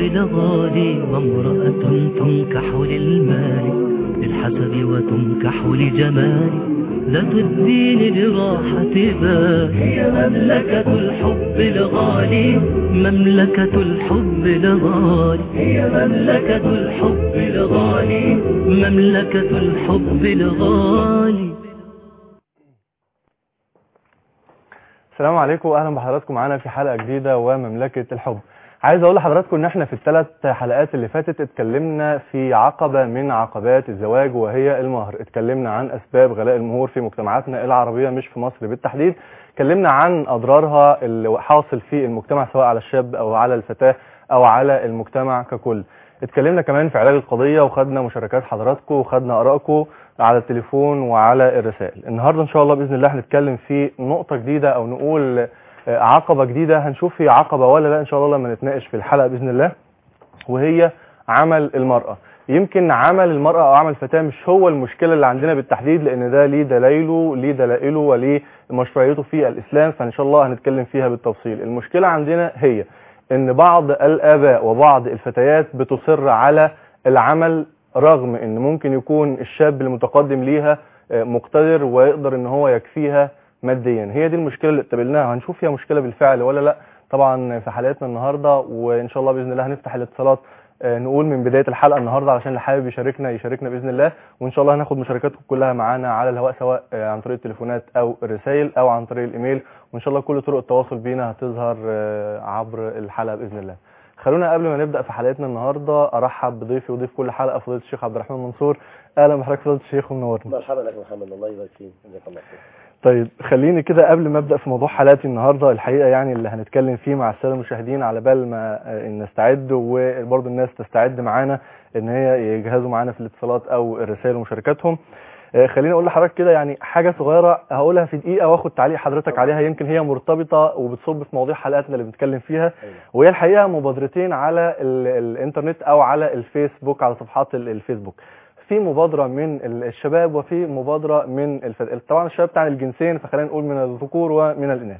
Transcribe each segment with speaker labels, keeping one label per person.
Speaker 1: لغالي وامرأة تنكح للمال للحسب وتنكح لجمال ذات الدين لراحة بال هي مملكة الحب الغالي مملكة الحب الغالي هي مملكة الحب الغالي مملكة الحب الغالي
Speaker 2: السلام عليكم واهلا بحضراتكم معانا في حلقه جديده ومملكه الحب عايز اقول لحضراتكم ان احنا في الثلاث حلقات اللي فاتت اتكلمنا في عقبه من عقبات الزواج وهي المهر اتكلمنا عن اسباب غلاء المهور في مجتمعاتنا العربيه مش في مصر بالتحديد اتكلمنا عن اضرارها اللي حاصل في المجتمع سواء على الشاب او على الفتاه او على المجتمع ككل اتكلمنا كمان في علاج القضيه وخدنا مشاركات حضراتكم وخدنا ارائكم على التليفون وعلى الرسائل النهارده ان شاء الله باذن الله هنتكلم في نقطه جديده او نقول عقبه جديده هنشوف هي عقبه ولا لا ان شاء الله لما نتناقش في الحلقه باذن الله وهي عمل المراه يمكن عمل المراه او عمل الفتاه مش هو المشكله اللي عندنا بالتحديد لان ده ليه دلائله ليه دلائله وليه مشروعيته في الاسلام فان شاء الله هنتكلم فيها بالتفصيل المشكله عندنا هي ان بعض الاباء وبعض الفتيات بتصر على العمل رغم ان ممكن يكون الشاب المتقدم ليها مقتدر ويقدر ان هو يكفيها ماديا هي دي المشكله اللي اتقابلناها هنشوف فيها مشكله بالفعل ولا لا طبعا في حلقتنا النهارده وان شاء الله باذن الله هنفتح الاتصالات نقول من بدايه الحلقه النهارده علشان اللي حابب يشاركنا يشاركنا باذن الله وان شاء الله هناخد مشاركاتكم كلها معانا على الهواء سواء عن طريق التليفونات او الرسائل او عن طريق الايميل وان شاء الله كل طرق التواصل بينا هتظهر عبر الحلقه باذن الله خلونا قبل ما نبدا في حلقتنا النهارده ارحب بضيفي وضيف كل حلقه فضيله الشيخ عبد الرحمن منصور اهلا بحضرتك فضيله الشيخ ومنورنا
Speaker 3: مرحبا لك محمد الله يبارك فيك جزاك الله خير
Speaker 2: طيب خليني كده قبل ما ابدا في موضوع حلقتي النهارده الحقيقه يعني اللي هنتكلم فيه مع الساده المشاهدين على بال ما نستعد وبرضه الناس تستعد معانا ان هي يجهزوا معانا في الاتصالات او الرسائل ومشاركاتهم خليني اقول لحضرتك كده يعني حاجه صغيره هقولها في دقيقه واخد تعليق حضرتك عليها يمكن هي مرتبطه وبتصب في مواضيع حلقاتنا اللي بنتكلم فيها وهي الحقيقه مبادرتين على الانترنت او على الفيسبوك على صفحات الفيسبوك في مبادرة من الشباب وفي مبادرة من الفتاة طبعا الشباب بتاع الجنسين فخلينا نقول من الذكور ومن الإناث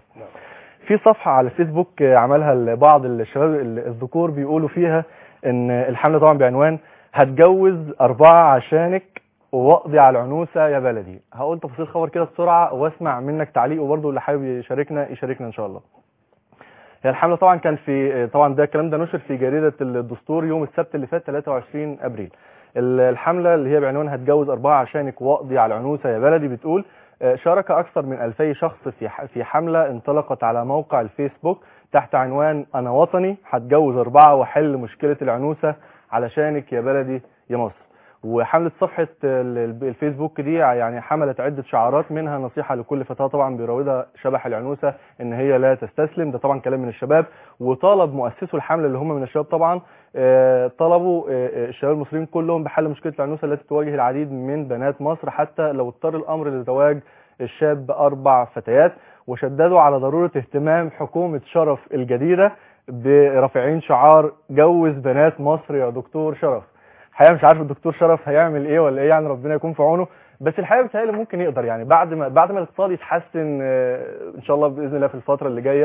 Speaker 2: في صفحة على الفيسبوك عملها بعض الشباب الذكور بيقولوا فيها ان الحملة طبعا بعنوان هتجوز أربعة عشانك واقضي على العنوسة يا بلدي هقول تفاصيل خبر كده بسرعة واسمع منك تعليق وبرضه اللي حابب يشاركنا يشاركنا ان شاء الله هي الحملة طبعا كان في طبعا ده الكلام ده نشر في جريدة الدستور يوم السبت اللي فات 23 ابريل الحملة اللي هي بعنوان هتجوز أربعة عشانك واقضي على العنوسة يا بلدي بتقول شارك أكثر من 2000 شخص في في حملة انطلقت على موقع الفيسبوك تحت عنوان أنا وطني هتجوز أربعة وحل مشكلة العنوسة علشانك يا بلدي يا مصر وحملة صفحة الفيسبوك دي يعني حملت عدة شعارات منها نصيحة لكل فتاة طبعا بيراودها شبح العنوسة ان هي لا تستسلم ده طبعا كلام من الشباب وطالب مؤسسو الحملة اللي هم من الشباب طبعا طلبوا الشباب المصريين كلهم بحل مشكلة العنوسة التي تواجه العديد من بنات مصر حتى لو اضطر الامر لزواج الشاب باربع فتيات وشددوا على ضرورة اهتمام حكومة شرف الجديدة برافعين شعار جوز بنات مصر يا دكتور شرف الحقيقه مش عارف الدكتور شرف هيعمل ايه ولا ايه يعني ربنا يكون في عونه بس الحقيقه بتهيألي ممكن يقدر يعني بعد ما بعد ما الاقتصاد يتحسن ان شاء الله باذن الله في الفتره اللي جايه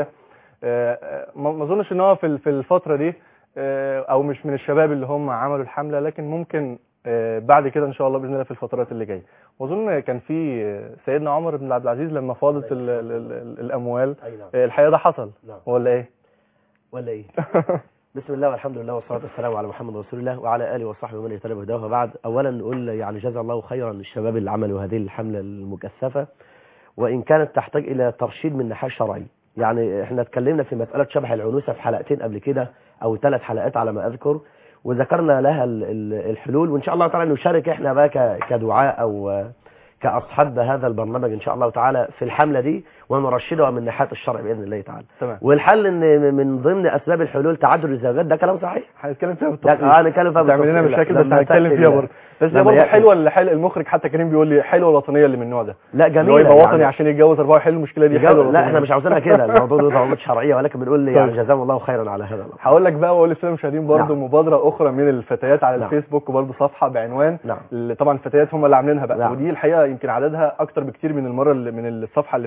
Speaker 2: ما اظنش ان هو في في الفتره دي او مش من الشباب اللي هم عملوا الحمله لكن ممكن بعد كده ان شاء الله باذن الله في الفترات اللي جايه واظن كان في سيدنا عمر بن عبد العزيز لما فاضت الاموال الحقيقه ده حصل ولا ايه
Speaker 3: ولا ايه بسم الله والحمد لله والصلاة والسلام على محمد رسول الله وعلى آله وصحبه ومن اهتدى بهداه وبعد أولا نقول يعني جزا الله خيرا للشباب اللي عملوا هذه الحملة المكثفة وإن كانت تحتاج إلى ترشيد من ناحية شرعي يعني احنا اتكلمنا في مسألة شبح العنوسة في حلقتين قبل كده أو ثلاث حلقات على ما أذكر وذكرنا لها الحلول وإن شاء الله تعالى نشارك احنا بقى كدعاء أو كأصحاب هذا البرنامج إن شاء الله تعالى في الحملة دي ونرشدها من ناحية الشرع بإذن الله تعالى
Speaker 2: تمام
Speaker 3: والحل ان من ضمن اسباب الحلول تعدد الزواجات ده كلام صحيح
Speaker 2: هنتكلم فيها بالتفصيل
Speaker 3: اه نتكلم فيها
Speaker 2: تعمل لنا مشاكل بس هنتكلم فيها برضه بس ده برضه حلوه اللي حلو المخرج حتى كريم بيقول لي حلوه الوطنيه اللي من النوع ده
Speaker 3: لا جميل
Speaker 2: هو يبقى وطني عشان يتجوز اربعه يحل المشكله دي حلوه
Speaker 3: لا احنا مش عاوزينها كده الموضوع ده ضوابط شرعيه ولكن بنقول يعني جزاهم الله خيرا على هذا
Speaker 2: هقول لك بقى واقول للساده المشاهدين برضه نعم. مبادره اخرى من الفتيات على
Speaker 3: نعم.
Speaker 2: الفيسبوك وبرضه صفحه بعنوان
Speaker 3: نعم.
Speaker 2: اللي طبعا الفتيات هم اللي عاملينها بقى
Speaker 3: نعم.
Speaker 2: ودي الحقيقه يمكن عددها اكتر بكتير من المره اللي من الصفحه اللي فاتت الصفحه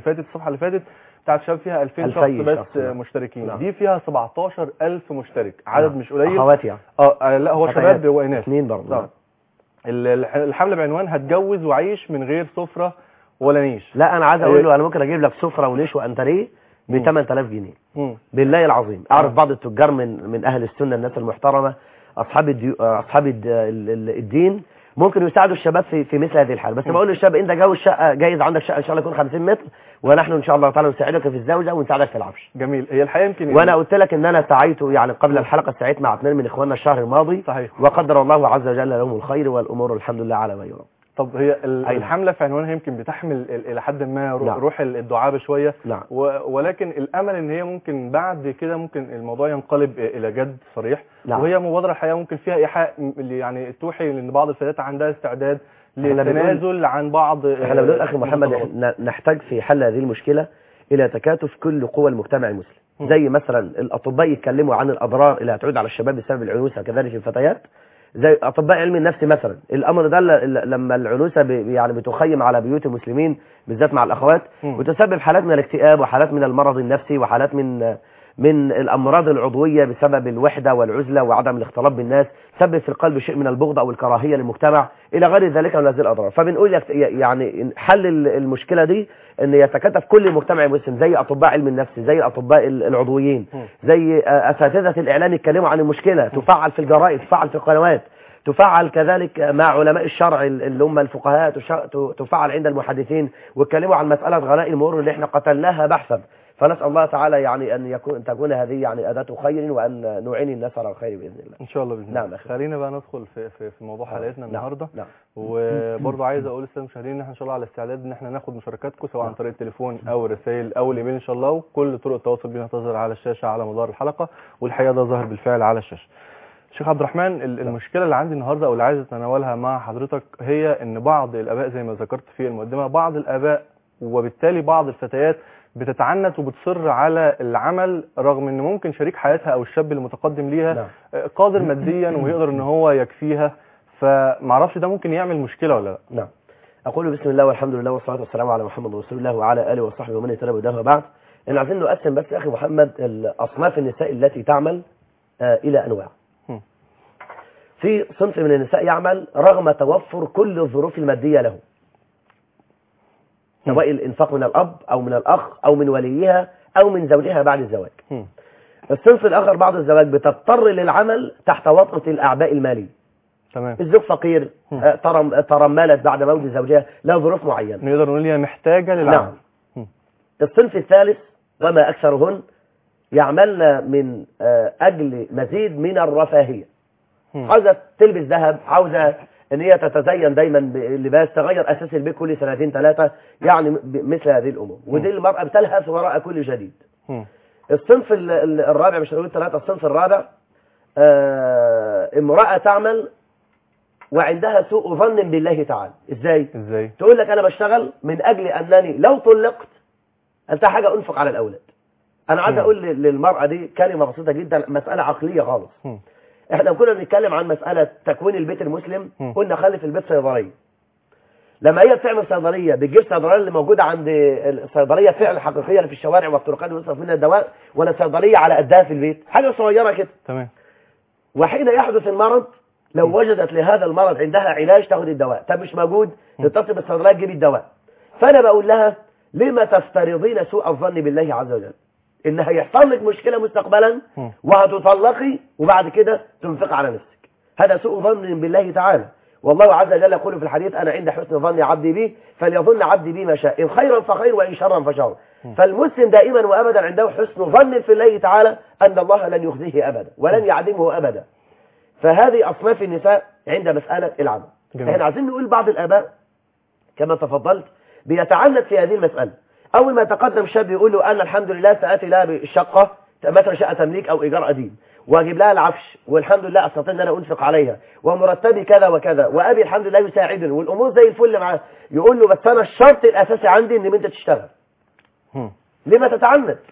Speaker 2: اللي فاتت بتاعت شباب فيها 2000 شخص
Speaker 3: 2000
Speaker 2: بس
Speaker 3: شخص، نعم.
Speaker 2: مشتركين
Speaker 3: نعم.
Speaker 2: دي فيها 17000 مشترك عدد
Speaker 3: نعم.
Speaker 2: مش قليل
Speaker 3: اخواتي يعني
Speaker 2: اه آه، لا هو
Speaker 3: فتيات.
Speaker 2: شباب واناث
Speaker 3: اثنين برضه
Speaker 2: نعم. ال- الح- الحمله بعنوان هتجوز وعيش من غير سفره ولا نيش
Speaker 3: لا انا عايز اقول
Speaker 2: إيه.
Speaker 3: له انا ممكن اجيب لك سفره ونيش وانتريه ب
Speaker 2: مم.
Speaker 3: 8000 جنيه
Speaker 2: مم.
Speaker 3: بالله العظيم اعرف
Speaker 2: نعم.
Speaker 3: بعض التجار من من اهل السنه الناس المحترمه اصحاب الديو... اصحاب الد... ال- ال- الدين ممكن يساعدوا الشباب في في مثل هذه الحاله بس
Speaker 2: مم.
Speaker 3: بقول للشاب انت جوز شقه جايز عندك شقه ان شاء الله يكون 50 متر ونحن ان شاء الله تعالى نساعدك في الزوجه ونساعدك في العفش
Speaker 2: جميل هي الحقيقه يمكن
Speaker 3: وانا قلت لك ان انا سعيت يعني قبل الحلقه سعيت مع اثنين من اخواننا الشهر الماضي
Speaker 2: صحيح
Speaker 3: وقدر الله عز وجل لهم الخير والامور الحمد لله على ما يرام
Speaker 2: طب هي ال-
Speaker 3: أيوة.
Speaker 2: الحمله في عنوانها يمكن بتحمل ال- الى حد ما رو-
Speaker 3: نعم.
Speaker 2: روح الدعابه شويه
Speaker 3: نعم
Speaker 2: و- ولكن الامل ان هي ممكن بعد كده ممكن الموضوع ينقلب الى جد صريح
Speaker 3: نعم.
Speaker 2: وهي مبادره الحقيقه ممكن فيها ايحاء م- اللي يعني توحي ان بعض الفتيات عندها استعداد
Speaker 3: إحنا بنقول-
Speaker 2: للتنازل عن بعض
Speaker 3: احنا بنقول اخي محمد
Speaker 2: المتطلبات.
Speaker 3: إحنا نحتاج في حل هذه المشكله الى تكاتف كل قوى المجتمع المسلم
Speaker 2: م.
Speaker 3: زي مثلا الاطباء يتكلموا عن الاضرار اللي هتعود على الشباب بسبب العنوسه كذلك الفتيات زي اطباء علم النفس مثلا الامر ده ل- ل- لما العنوسه ب- يعني بتخيم على بيوت المسلمين بالذات مع الاخوات
Speaker 2: م.
Speaker 3: وتسبب حالات من الاكتئاب وحالات من المرض النفسي وحالات من من الامراض العضويه بسبب الوحده والعزله وعدم الاختلاط بالناس سبب في القلب شيء من البغض او الكراهيه للمجتمع الى غير ذلك من هذه الاضرار فبنقول يك- يعني حل ال- المشكله دي ان يتكاتف كل المجتمع المسلم زي اطباء علم النفس زي الاطباء ال- العضويين
Speaker 2: م.
Speaker 3: زي آه، اساتذه الاعلام يتكلموا عن المشكله تفعل في الجرائد تفعل في القنوات تفعل كذلك مع علماء الشرع ال- اللي هم الفقهاء تش- ت- تفعل عند المحدثين واتكلموا عن مساله غلاء المرور اللي احنا قتلناها بحثا فنسال الله تعالى يعني ان يكون تكون هذه يعني اداه خير وان نعين الناس على الخير باذن الله
Speaker 2: ان شاء الله باذن
Speaker 3: نعم
Speaker 2: الله
Speaker 3: أخي.
Speaker 2: خلينا بقى ندخل في في, في موضوع حلقتنا
Speaker 3: نعم،
Speaker 2: النهارده
Speaker 3: نعم
Speaker 2: وبرضه عايز اقول للساده المشاهدين ان احنا ان شاء الله على استعداد ان احنا ناخد مشاركاتكم سواء عن
Speaker 3: نعم.
Speaker 2: طريق التليفون او الرسائل او الايميل ان شاء الله وكل طرق التواصل بينا تظهر على الشاشه على مدار الحلقه والحقيقه ده ظاهر بالفعل على الشاشه شيخ عبد الرحمن ال- المشكله اللي عندي النهارده او اللي عايز اتناولها مع حضرتك هي ان بعض الاباء زي ما ذكرت في المقدمه بعض الاباء وبالتالي بعض الفتيات بتتعنت وبتصر على العمل رغم ان ممكن شريك حياتها او الشاب المتقدم ليها
Speaker 3: نعم
Speaker 2: قادر ماديا ويقدر ان هو يكفيها فمعرفش ده ممكن يعمل مشكله ولا لا
Speaker 3: نعم أقول بسم الله والحمد لله والصلاة والسلام على محمد رسول الله وعلى آله وصحبه ومن يتبع هداه وبعد إن عايزين نقسم بس يا أخي محمد ال- أصناف النساء التي تعمل آه، إلى أنواع
Speaker 2: هم.
Speaker 3: في صنف من النساء يعمل رغم توفر كل الظروف المادية له
Speaker 2: هم.
Speaker 3: سواء الإنفاق من الأب أو من الأخ أو من وليها أو من زوجها بعد الزواج
Speaker 2: هم.
Speaker 3: الصنف الآخر بعد الزواج بتضطر للعمل تحت وطأة الأعباء المالية
Speaker 2: تمام
Speaker 3: الزوج فقير
Speaker 2: هم.
Speaker 3: آه، ترم ترملت بعد موت زوجها له ظروف معينة
Speaker 2: نقدر نقول هي محتاجه للعمل
Speaker 3: نعم الصنف الثالث وما أكثرهن يعملن من آه، أجل مزيد من الرفاهية
Speaker 2: هم.
Speaker 3: عاوزة تلبس ذهب عاوزة ان هي تتزين دايما بلباس تغير اساس البيت كل سنتين ثلاثة يعني ب- مثل هذه الامور ودي المرأة بتلهث وراء كل جديد
Speaker 2: هم.
Speaker 3: الصنف ال- ال- الرابع مش هنقول ثلاثة الصنف الرابع آه، امرأة تعمل وعندها سوء ظن بالله تعالى ازاي
Speaker 2: ازاي
Speaker 3: تقول لك انا بشتغل من اجل انني لو طلقت انت حاجه انفق على الاولاد انا عايز
Speaker 2: مم.
Speaker 3: اقول لل- للمراه دي كلمه بسيطه جدا مساله عقليه خالص
Speaker 2: هم.
Speaker 3: احنا كنا بنتكلم عن مساله تكوين البيت المسلم
Speaker 2: مم.
Speaker 3: قلنا خلي في البيت صيدليه لما هي بتعمل صيدليه بتجيب صيدليه اللي موجوده عند الصيدليه فعلا حقيقيه اللي في الشوارع والطرقات ويصرف منها الدواء ولا صيدليه على قدها في البيت حاجه صغيره كده
Speaker 2: تمام
Speaker 3: وحين يحدث المرض لو وجدت لهذا المرض عندها علاج تاخد الدواء طب مش موجود تتصل بالصيدليه تجيب الدواء فانا بقول لها لما تفترضين سوء الظن بالله عز وجل ان هيحصل لك مشكله مستقبلا
Speaker 2: مم.
Speaker 3: وهتطلقي وبعد كده تنفق على نفسك هذا سوء ظن بالله تعالى والله عز وجل يقول في الحديث انا عند حسن ظن عبدي بي فليظن عبدي بي ما شاء ان خيرا فخير وان شرا فشر فالمسلم دائما وابدا عنده حسن ظن في الله تعالى ان الله لن يخزيه ابدا ولن يعدمه ابدا فهذه اصناف النساء عند مساله العمل
Speaker 2: جميل.
Speaker 3: احنا عايزين نقول بعض الاباء كما تفضلت بيتعنت في هذه المساله اول ما يتقدم شاب يقول له انا الحمد لله ساتي لها بالشقه مثلا شقه تمليك او ايجار قديم واجيب لها العفش والحمد لله استطيع ان انا انفق عليها ومرتبي كذا وكذا وابي الحمد لله يساعدني والامور زي الفل معاه يقول له بس انا الشرط الاساسي عندي ان انت تشتغل
Speaker 2: هم.
Speaker 3: لما تتعنت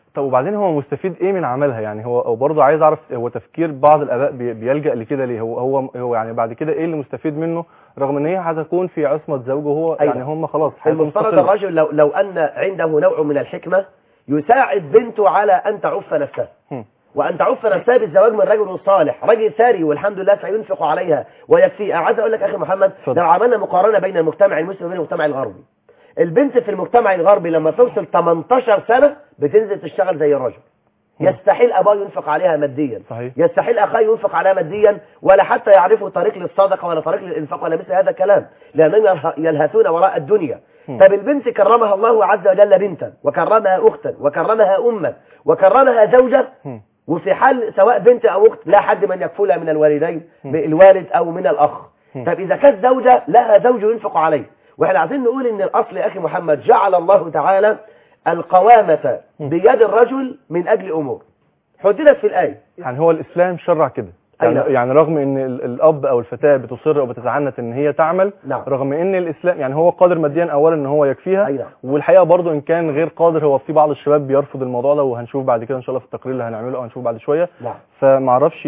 Speaker 2: طب وبعدين هو مستفيد ايه من عملها يعني هو هو برضه عايز اعرف هو تفكير بعض الاباء بي- بيلجأ لكده ليه هو هو هو يعني بعد كده ايه اللي مستفيد منه رغم ان هي هتكون في عصمة زوجه هو
Speaker 3: أيوة.
Speaker 2: يعني هم خلاص حياتهم
Speaker 3: المفترض
Speaker 2: مستقلة.
Speaker 3: الرجل لو, لو أن عنده نوع من الحكمة يساعد بنته على أن تعف نفسها
Speaker 2: هم.
Speaker 3: وأن تعف نفسها بالزواج من رجل صالح رجل ثري والحمد لله سينفق عليها ويكفي عايز أقول لك أخي محمد
Speaker 2: اتفضل.
Speaker 3: لو عملنا مقارنة بين المجتمع المسلم وبين المجتمع الغربي البنت في المجتمع الغربي لما توصل 18 سنة بتنزل تشتغل زي الرجل يستحيل أباه ينفق عليها ماديا
Speaker 2: صحيح
Speaker 3: يستحيل أخاه ينفق عليها ماديا ولا حتى يعرفوا طريق للصدقة ولا طريق للإنفاق ولا مثل هذا الكلام لأنهم يلها- يلهثون وراء الدنيا
Speaker 2: هم.
Speaker 3: طب البنت كرمها الله عز وجل بنتا وكرمها أختا وكرمها أما وكرمها زوجة
Speaker 2: هم.
Speaker 3: وفي حال سواء بنت أو أخت لا حد من يكفلها من الوالدين
Speaker 2: هم.
Speaker 3: الوالد أو من الأخ
Speaker 2: هم.
Speaker 3: طب إذا كانت زوجة لها زوج ينفق عليه واحنا عايزين نقول ان الاصل يا اخي محمد جعل الله تعالى القوامة
Speaker 2: هم.
Speaker 3: بيد الرجل من اجل امور حددت في الايه
Speaker 2: يعني هو الاسلام شرع كده
Speaker 3: أي
Speaker 2: يعني,
Speaker 3: نعم.
Speaker 2: يعني رغم ان ال- الاب او الفتاه بتصر او بتتعنت ان هي تعمل
Speaker 3: نعم
Speaker 2: رغم ان الاسلام يعني هو قادر ماديا اولا ان هو يكفيها
Speaker 3: اي نعم
Speaker 2: والحقيقه برضو ان كان غير قادر هو في بعض الشباب بيرفض الموضوع ده وهنشوف بعد كده ان شاء الله في التقرير اللي هنعمله او هنشوف بعد شويه
Speaker 3: نعم
Speaker 2: فما اعرفش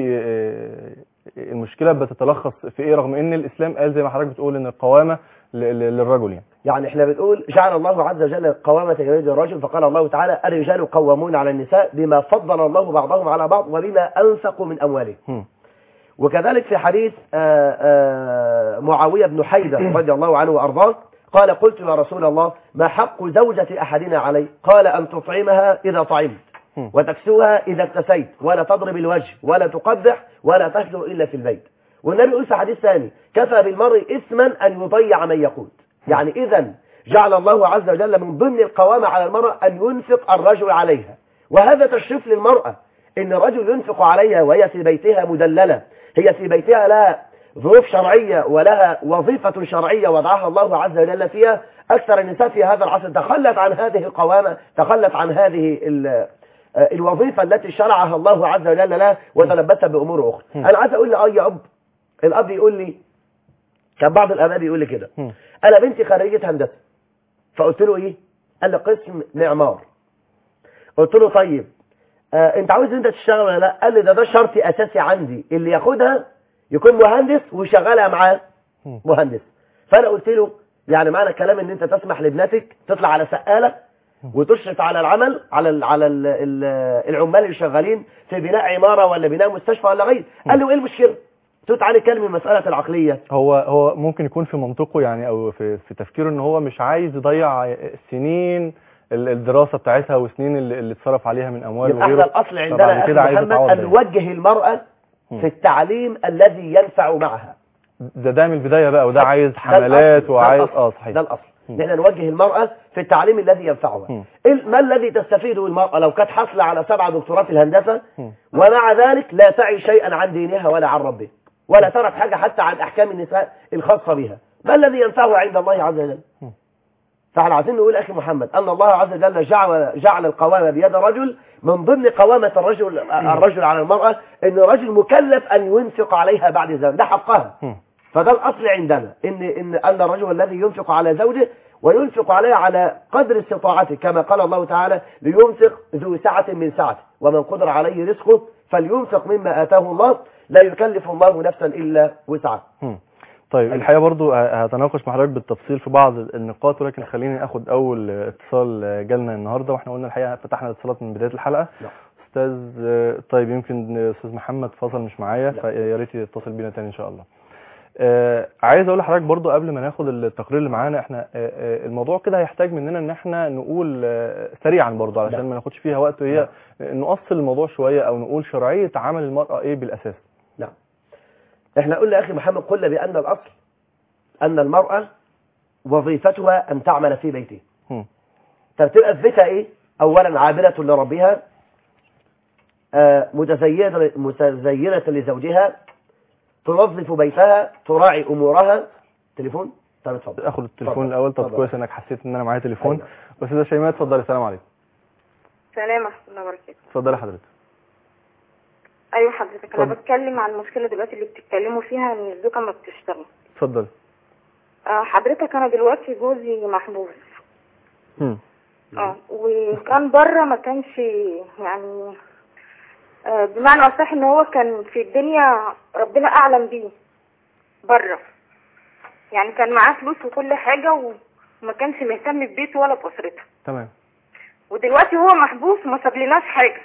Speaker 2: المشكله بتتلخص في ايه رغم ان الاسلام قال زي ما حضرتك بتقول ان القوامه ل- ل- للرجل يعني
Speaker 3: يعني احنا بنقول جعل الله عز وجل القوامة كيد الرجل فقال الله تعالى الرجال قوامون على النساء بما فضل الله بعضهم على بعض وبما أنفقوا من أموالهم
Speaker 2: هم.
Speaker 3: وكذلك في حديث آه، آه، معاوية بن حيدة رضي الله عنه وأرضاه قال قلت يا رسول الله ما حق زوجة أحدنا عليه قال أن تطعمها إذا طعمت
Speaker 2: هم.
Speaker 3: وتكسوها إذا اكتسيت ولا تضرب الوجه ولا تقبح ولا تهجر إلا في البيت والنبي يقول في حديث ثاني كفى بالمرء إثما أن يضيع من يقود يعني إذا جعل الله عز وجل من ضمن القوامة على المرأة أن ينفق الرجل عليها وهذا تشريف للمرأة إن الرجل ينفق عليها وهي في بيتها مدللة هي في بيتها لها ظروف شرعية ولها وظيفة شرعية وضعها الله عز وجل فيها أكثر النساء في هذا العصر تخلت عن هذه القوامة تخلت عن هذه ال- آه، الوظيفة التي شرعها الله عز وجل لها وتلبتها بأمور أخرى
Speaker 2: هم.
Speaker 3: أنا عايز أقول لأي أب الأب يقول لي كان بعض الآباء بيقول لي كده
Speaker 2: هم.
Speaker 3: أنا بنتي خريجة هندسة فقلت له إيه قال لي قسم معمار قلت له طيب آه انت عاوز انت تشتغل ولا لا قال لي ده ده شرط اساسي عندي اللي ياخدها يكون مهندس ويشغلها معاه
Speaker 2: هم.
Speaker 3: مهندس فانا قلت له يعني معنى الكلام ان انت تسمح لابنتك تطلع على سقاله وتشرف على العمل على ال على ال ال العمال اللي شغالين في بناء عماره ولا بناء مستشفى ولا غير قال له ايه المشكله قلت له تعالى نتكلم من مساله العقليه
Speaker 2: هو هو ممكن يكون في منطقه يعني او في في تفكيره ان هو مش عايز يضيع سنين ال- الدراسه بتاعتها وسنين اللي, اللي اتصرف عليها من اموال
Speaker 3: يبقى احنا
Speaker 2: وغيره
Speaker 3: الاصل عندنا
Speaker 2: فبعد
Speaker 3: يا اخي
Speaker 2: كده عايز
Speaker 3: محمد
Speaker 2: يتعوض
Speaker 3: ان
Speaker 2: ده.
Speaker 3: نوجه المراه
Speaker 2: مم.
Speaker 3: في التعليم الذي ينفع معها
Speaker 2: ده ده من البدايه بقى وده
Speaker 3: ده-
Speaker 2: عايز
Speaker 3: ده
Speaker 2: حملات
Speaker 3: الأصل،
Speaker 2: وعايز
Speaker 3: ده الأصل،
Speaker 2: اه صحيح
Speaker 3: ده الاصل
Speaker 2: مم.
Speaker 3: ان احنا نوجه المراه في التعليم الذي ينفعها
Speaker 2: مم.
Speaker 3: إيه- ما الذي تستفيده المراه لو كانت حاصله على سبعه دكتوراه في الهندسه
Speaker 2: مم.
Speaker 3: ومع ذلك لا تعي شيئا عن دينها ولا عن ربها ولا تعرف حاجه حتى عن احكام النساء الخاصه بها ما الذي ينفعها عند الله عز وجل
Speaker 2: مم.
Speaker 3: فاحنا عايزين نقول اخي محمد ان الله عز وجل جعل جعل القوامه بيد رجل من ضمن قوامه الرجل الرجل على المراه ان الرجل مكلف ان ينفق عليها بعد ذلك ده حقها
Speaker 2: مم.
Speaker 3: فده الاصل عندنا ان ان ان الرجل الذي ينفق على زوجه وينفق عليه على قدر استطاعته كما قال الله تعالى لينفق ذو سعة من سعته ومن قدر عليه رزقه فلينفق مما آتاه الله لا يكلف الله نفسا إلا وسعها
Speaker 2: مم. طيب الحقيقه برضو ه- هتناقش مع حضرتك بالتفصيل في بعض النقاط ولكن خليني اخد اول اتصال جالنا النهارده واحنا قلنا الحقيقه فتحنا الاتصالات من بدايه الحلقه
Speaker 3: نعم.
Speaker 2: استاذ طيب يمكن استاذ محمد فصل مش معايا
Speaker 3: لا.
Speaker 2: فيا ريت يتصل بينا تاني ان شاء الله آه عايز اقول لحضرتك برضو قبل ما ناخد التقرير اللي معانا احنا آه آه الموضوع كده هيحتاج مننا ان احنا نقول آه سريعا برضو علشان
Speaker 3: لا.
Speaker 2: ما ناخدش فيها وقت وهي نؤصل الموضوع شويه او نقول شرعيه عمل المراه ايه بالاساس
Speaker 3: نعم احنا قلنا يا أخي محمد قلنا بأن الأصل أن المرأة وظيفتها أن تعمل في بيتها
Speaker 2: هم.
Speaker 3: طب تبقى في بيتها إيه أولا عابدة لربها آه، متزينة متزينة لزوجها تنظف بيتها تراعي أمورها تليفون طب اتفضل
Speaker 2: اخد التليفون
Speaker 3: اتفضل.
Speaker 2: الاول طب
Speaker 3: اتفضل.
Speaker 2: كويس انك حسيت ان انا معايا تليفون
Speaker 3: أيوة.
Speaker 2: استاذه شيماء اتفضلي السلام عليكم
Speaker 4: سلام ورحمة الله وبركاته
Speaker 2: اتفضلي حضرتك
Speaker 4: أيوة حضرتك أنا
Speaker 2: اتفضل.
Speaker 4: بتكلم عن المشكلة دلوقتي اللي بتتكلموا فيها إن الزوجة ما بتشتغل
Speaker 2: اتفضلي
Speaker 4: آه، حضرتك أنا دلوقتي جوزي محبوس
Speaker 2: هم.
Speaker 4: اه وكان بره ما كانش يعني آه، بمعنى اصح ان هو كان في الدنيا ربنا اعلم بيه بره يعني كان معاه فلوس وكل حاجه وما كانش مهتم ببيته ولا باسرته
Speaker 2: تمام
Speaker 4: ودلوقتي هو محبوس وما سابلناش حاجه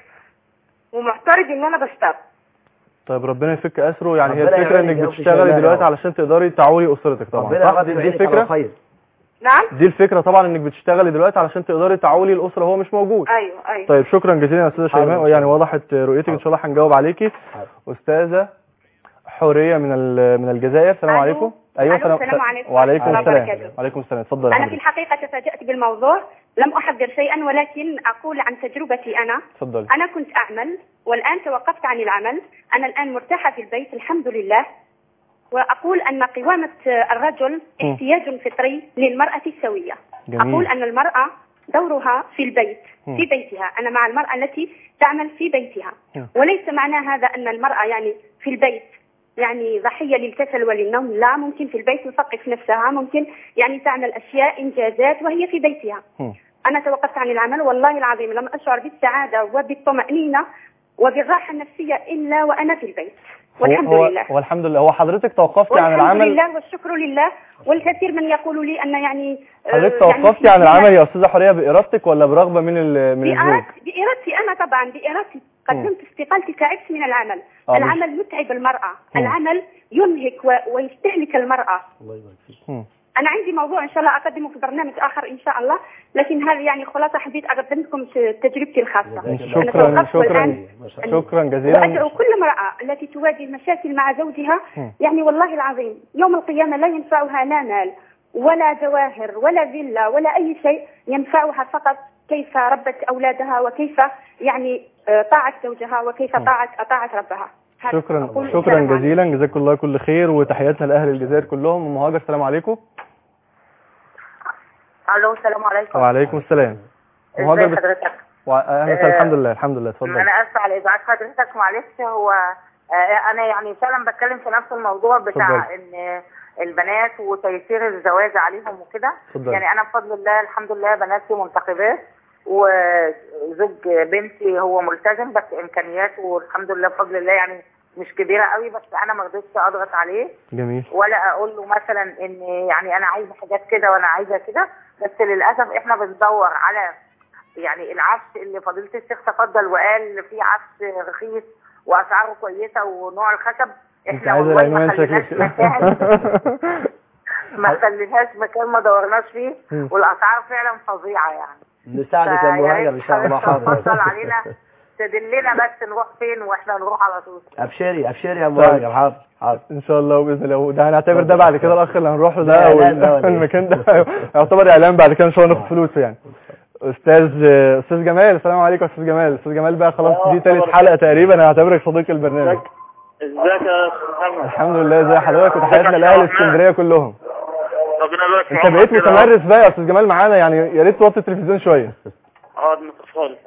Speaker 4: ومعترض ان انا بشتغل
Speaker 2: طيب ربنا يفك اسره يعني هي
Speaker 3: ربنا
Speaker 2: الفكره
Speaker 3: يعينك
Speaker 2: انك
Speaker 3: يا أختي
Speaker 2: بتشتغلي
Speaker 3: شيماء
Speaker 2: دلوقتي
Speaker 3: يا رب.
Speaker 2: علشان تقدري تعولي اسرتك طبعا
Speaker 3: ربنا
Speaker 2: صح
Speaker 3: يغفر
Speaker 2: دي, دي
Speaker 3: عينك على
Speaker 2: الفكره
Speaker 3: خير
Speaker 4: نعم
Speaker 2: دي الفكره طبعا انك بتشتغلي دلوقتي علشان تقدري تعولي الاسره وهو مش موجود
Speaker 4: ايوه ايوه
Speaker 2: طيب شكرا جزيلا يا استاذه
Speaker 3: حاضر إن
Speaker 2: شيماء
Speaker 3: شاء
Speaker 2: يعني
Speaker 3: الله.
Speaker 2: وضحت رؤيتك ان شاء الله هنجاوب عليكي
Speaker 3: حاضر.
Speaker 2: استاذه حوريه من ال- من الجزائر السلام
Speaker 5: ألو.
Speaker 2: عليكم
Speaker 5: ألو، السلام عليكم
Speaker 2: وعليكم
Speaker 5: ورحمة الله
Speaker 2: السلام
Speaker 5: وبركاته.
Speaker 2: وعليكم السلام اتفضل يا
Speaker 5: أنا في
Speaker 2: حبيبي
Speaker 5: الحقيقة تفاجأت بالموضوع لم أحضر شيئا ولكن أقول عن تجربتي أنا
Speaker 2: اتفضلي
Speaker 5: أنا كنت أعمل والآن توقفت عن العمل أنا الآن مرتاحة في البيت الحمد لله وأقول أن قوامة الرجل
Speaker 2: م.
Speaker 5: احتياج فطري للمرأة السوية
Speaker 2: جميل.
Speaker 5: أقول أن المرأة دورها في البيت
Speaker 2: م.
Speaker 5: في بيتها أنا مع المرأة التي تعمل في بيتها
Speaker 2: م.
Speaker 5: وليس معنى هذا أن المرأة يعني في البيت يعني ضحية للكسل وللنوم لا ممكن في البيت تثقف نفسها ممكن يعني تعمل أشياء إنجازات وهي في بيتها
Speaker 2: م.
Speaker 5: أنا توقفت عن العمل والله العظيم لم أشعر بالسعادة وبالطمأنينة وبالراحة النفسية إلا وأنا في البيت والحمد
Speaker 2: هو
Speaker 5: لله
Speaker 2: هو الحمد لله هو حضرتك توقفتي عن
Speaker 5: والحمد
Speaker 2: العمل
Speaker 5: لله والشكر لله والكثير من يقول لي أن يعني آه،
Speaker 2: حضرتك
Speaker 5: يعني
Speaker 2: توقفتي عن العمل يا استاذه حوريه بارادتك ولا برغبه من ال- من الزوج
Speaker 5: بإرادتي بإرادتي أنا طبعا بإرادتي قدمت استقالتي تعبت من العمل
Speaker 2: آه، مش-
Speaker 5: العمل متعب المرأة
Speaker 2: مم.
Speaker 5: العمل ينهك و- ويستهلك المرأة
Speaker 3: الله يبارك فيك
Speaker 2: م.
Speaker 5: أنا عندي موضوع إن شاء الله أقدمه في برنامج آخر إن شاء الله لكن هذه يعني خلاصة حبيت أقدم لكم تجربتي الخاصة أنا
Speaker 2: شكرا
Speaker 5: توقفت
Speaker 2: شكرا
Speaker 5: والآن
Speaker 3: ما شاء الله
Speaker 2: شكرا
Speaker 5: وأدعو
Speaker 2: جزيلا
Speaker 5: كل امرأة التي تواجه مشاكل مع زوجها
Speaker 2: مم.
Speaker 5: يعني والله العظيم يوم القيامة لا ينفعها لا مال ولا جواهر ولا فيلا ولا أي شيء ينفعها فقط كيف ربت أولادها وكيف يعني آه، طاعت زوجها وكيف طاعت أطاعت ربها هذا
Speaker 2: شكرا
Speaker 5: أقول
Speaker 2: شكرا
Speaker 5: السلام عليكم.
Speaker 2: جزيلا جزاكم الله كل خير وتحياتنا لاهل الجزائر كلهم ام هاجر السلام عليكم
Speaker 6: الو السلام عليكم
Speaker 2: وعليكم السلام ام
Speaker 6: ازي
Speaker 2: هاجر بت...
Speaker 6: حضرتك
Speaker 2: وع- أهلا وسهلا. الحمد لله الحمد لله اتفضل
Speaker 6: انا اسفه على ازعاج حضرتك معلش هو آه، انا يعني فعلا بتكلم في نفس الموضوع بتاع
Speaker 2: اتفضل.
Speaker 6: ان البنات وتيسير الزواج عليهم وكده
Speaker 2: اتفضل.
Speaker 6: يعني انا بفضل الله الحمد لله بناتي منتخبات وزوج بنتي هو ملتزم بس امكانياته الحمد لله بفضل الله يعني مش كبيره قوي بس انا ما رضيتش اضغط عليه
Speaker 2: جميل
Speaker 6: ولا اقول له مثلا ان يعني انا عايزه حاجات كده وانا عايزه كده بس للاسف احنا بندور على يعني العفش اللي فضيله الشيخ تفضل وقال في عفش رخيص واسعاره كويسه ونوع الخشب
Speaker 2: انت
Speaker 6: احنا
Speaker 2: عايزه
Speaker 6: والله ما
Speaker 2: العنوان
Speaker 6: خليناش
Speaker 2: شكلك
Speaker 6: مكان ما خليناش مكان ما دورناش فيه
Speaker 2: مم.
Speaker 6: والاسعار فعلا فظيعه يعني
Speaker 3: نساعدك يا ام
Speaker 6: فيا
Speaker 3: هاجر
Speaker 6: ريت
Speaker 3: ان شاء الله
Speaker 6: حضرتك
Speaker 3: حاضر
Speaker 6: تفضل علينا تدلنا بس نروح فين واحنا نروح على طول
Speaker 3: ابشري ابشري يا ام
Speaker 2: طيب.
Speaker 3: هاجر حاضر حاضر
Speaker 2: ان شاء الله باذن الله ده هنعتبر ده بعد كده الاخ اللي هنروح له ده
Speaker 3: لا،
Speaker 2: او
Speaker 3: لا، لا، ولا إيه؟
Speaker 2: المكان ده يعتبر اعلان بعد كده ان شاء الله ناخد فلوسه يعني استاذ استاذ جمال السلام عليكم يا استاذ جمال استاذ جمال بقى خلاص دي ثالث حلقه تقريبا انا هعتبرك صديق البرنامج
Speaker 7: ازيك يا استاذ محمد
Speaker 2: الحمد لله ازي حضرتك وتحياتنا لاهل اسكندريه كلهم
Speaker 7: ربنا يبارك في
Speaker 2: انت
Speaker 7: عمرك
Speaker 2: بقيت
Speaker 7: كده.
Speaker 2: متمرس بقى يا استاذ جمال معانا يعني يا ريت توطي التلفزيون شويه
Speaker 7: اه دي خالص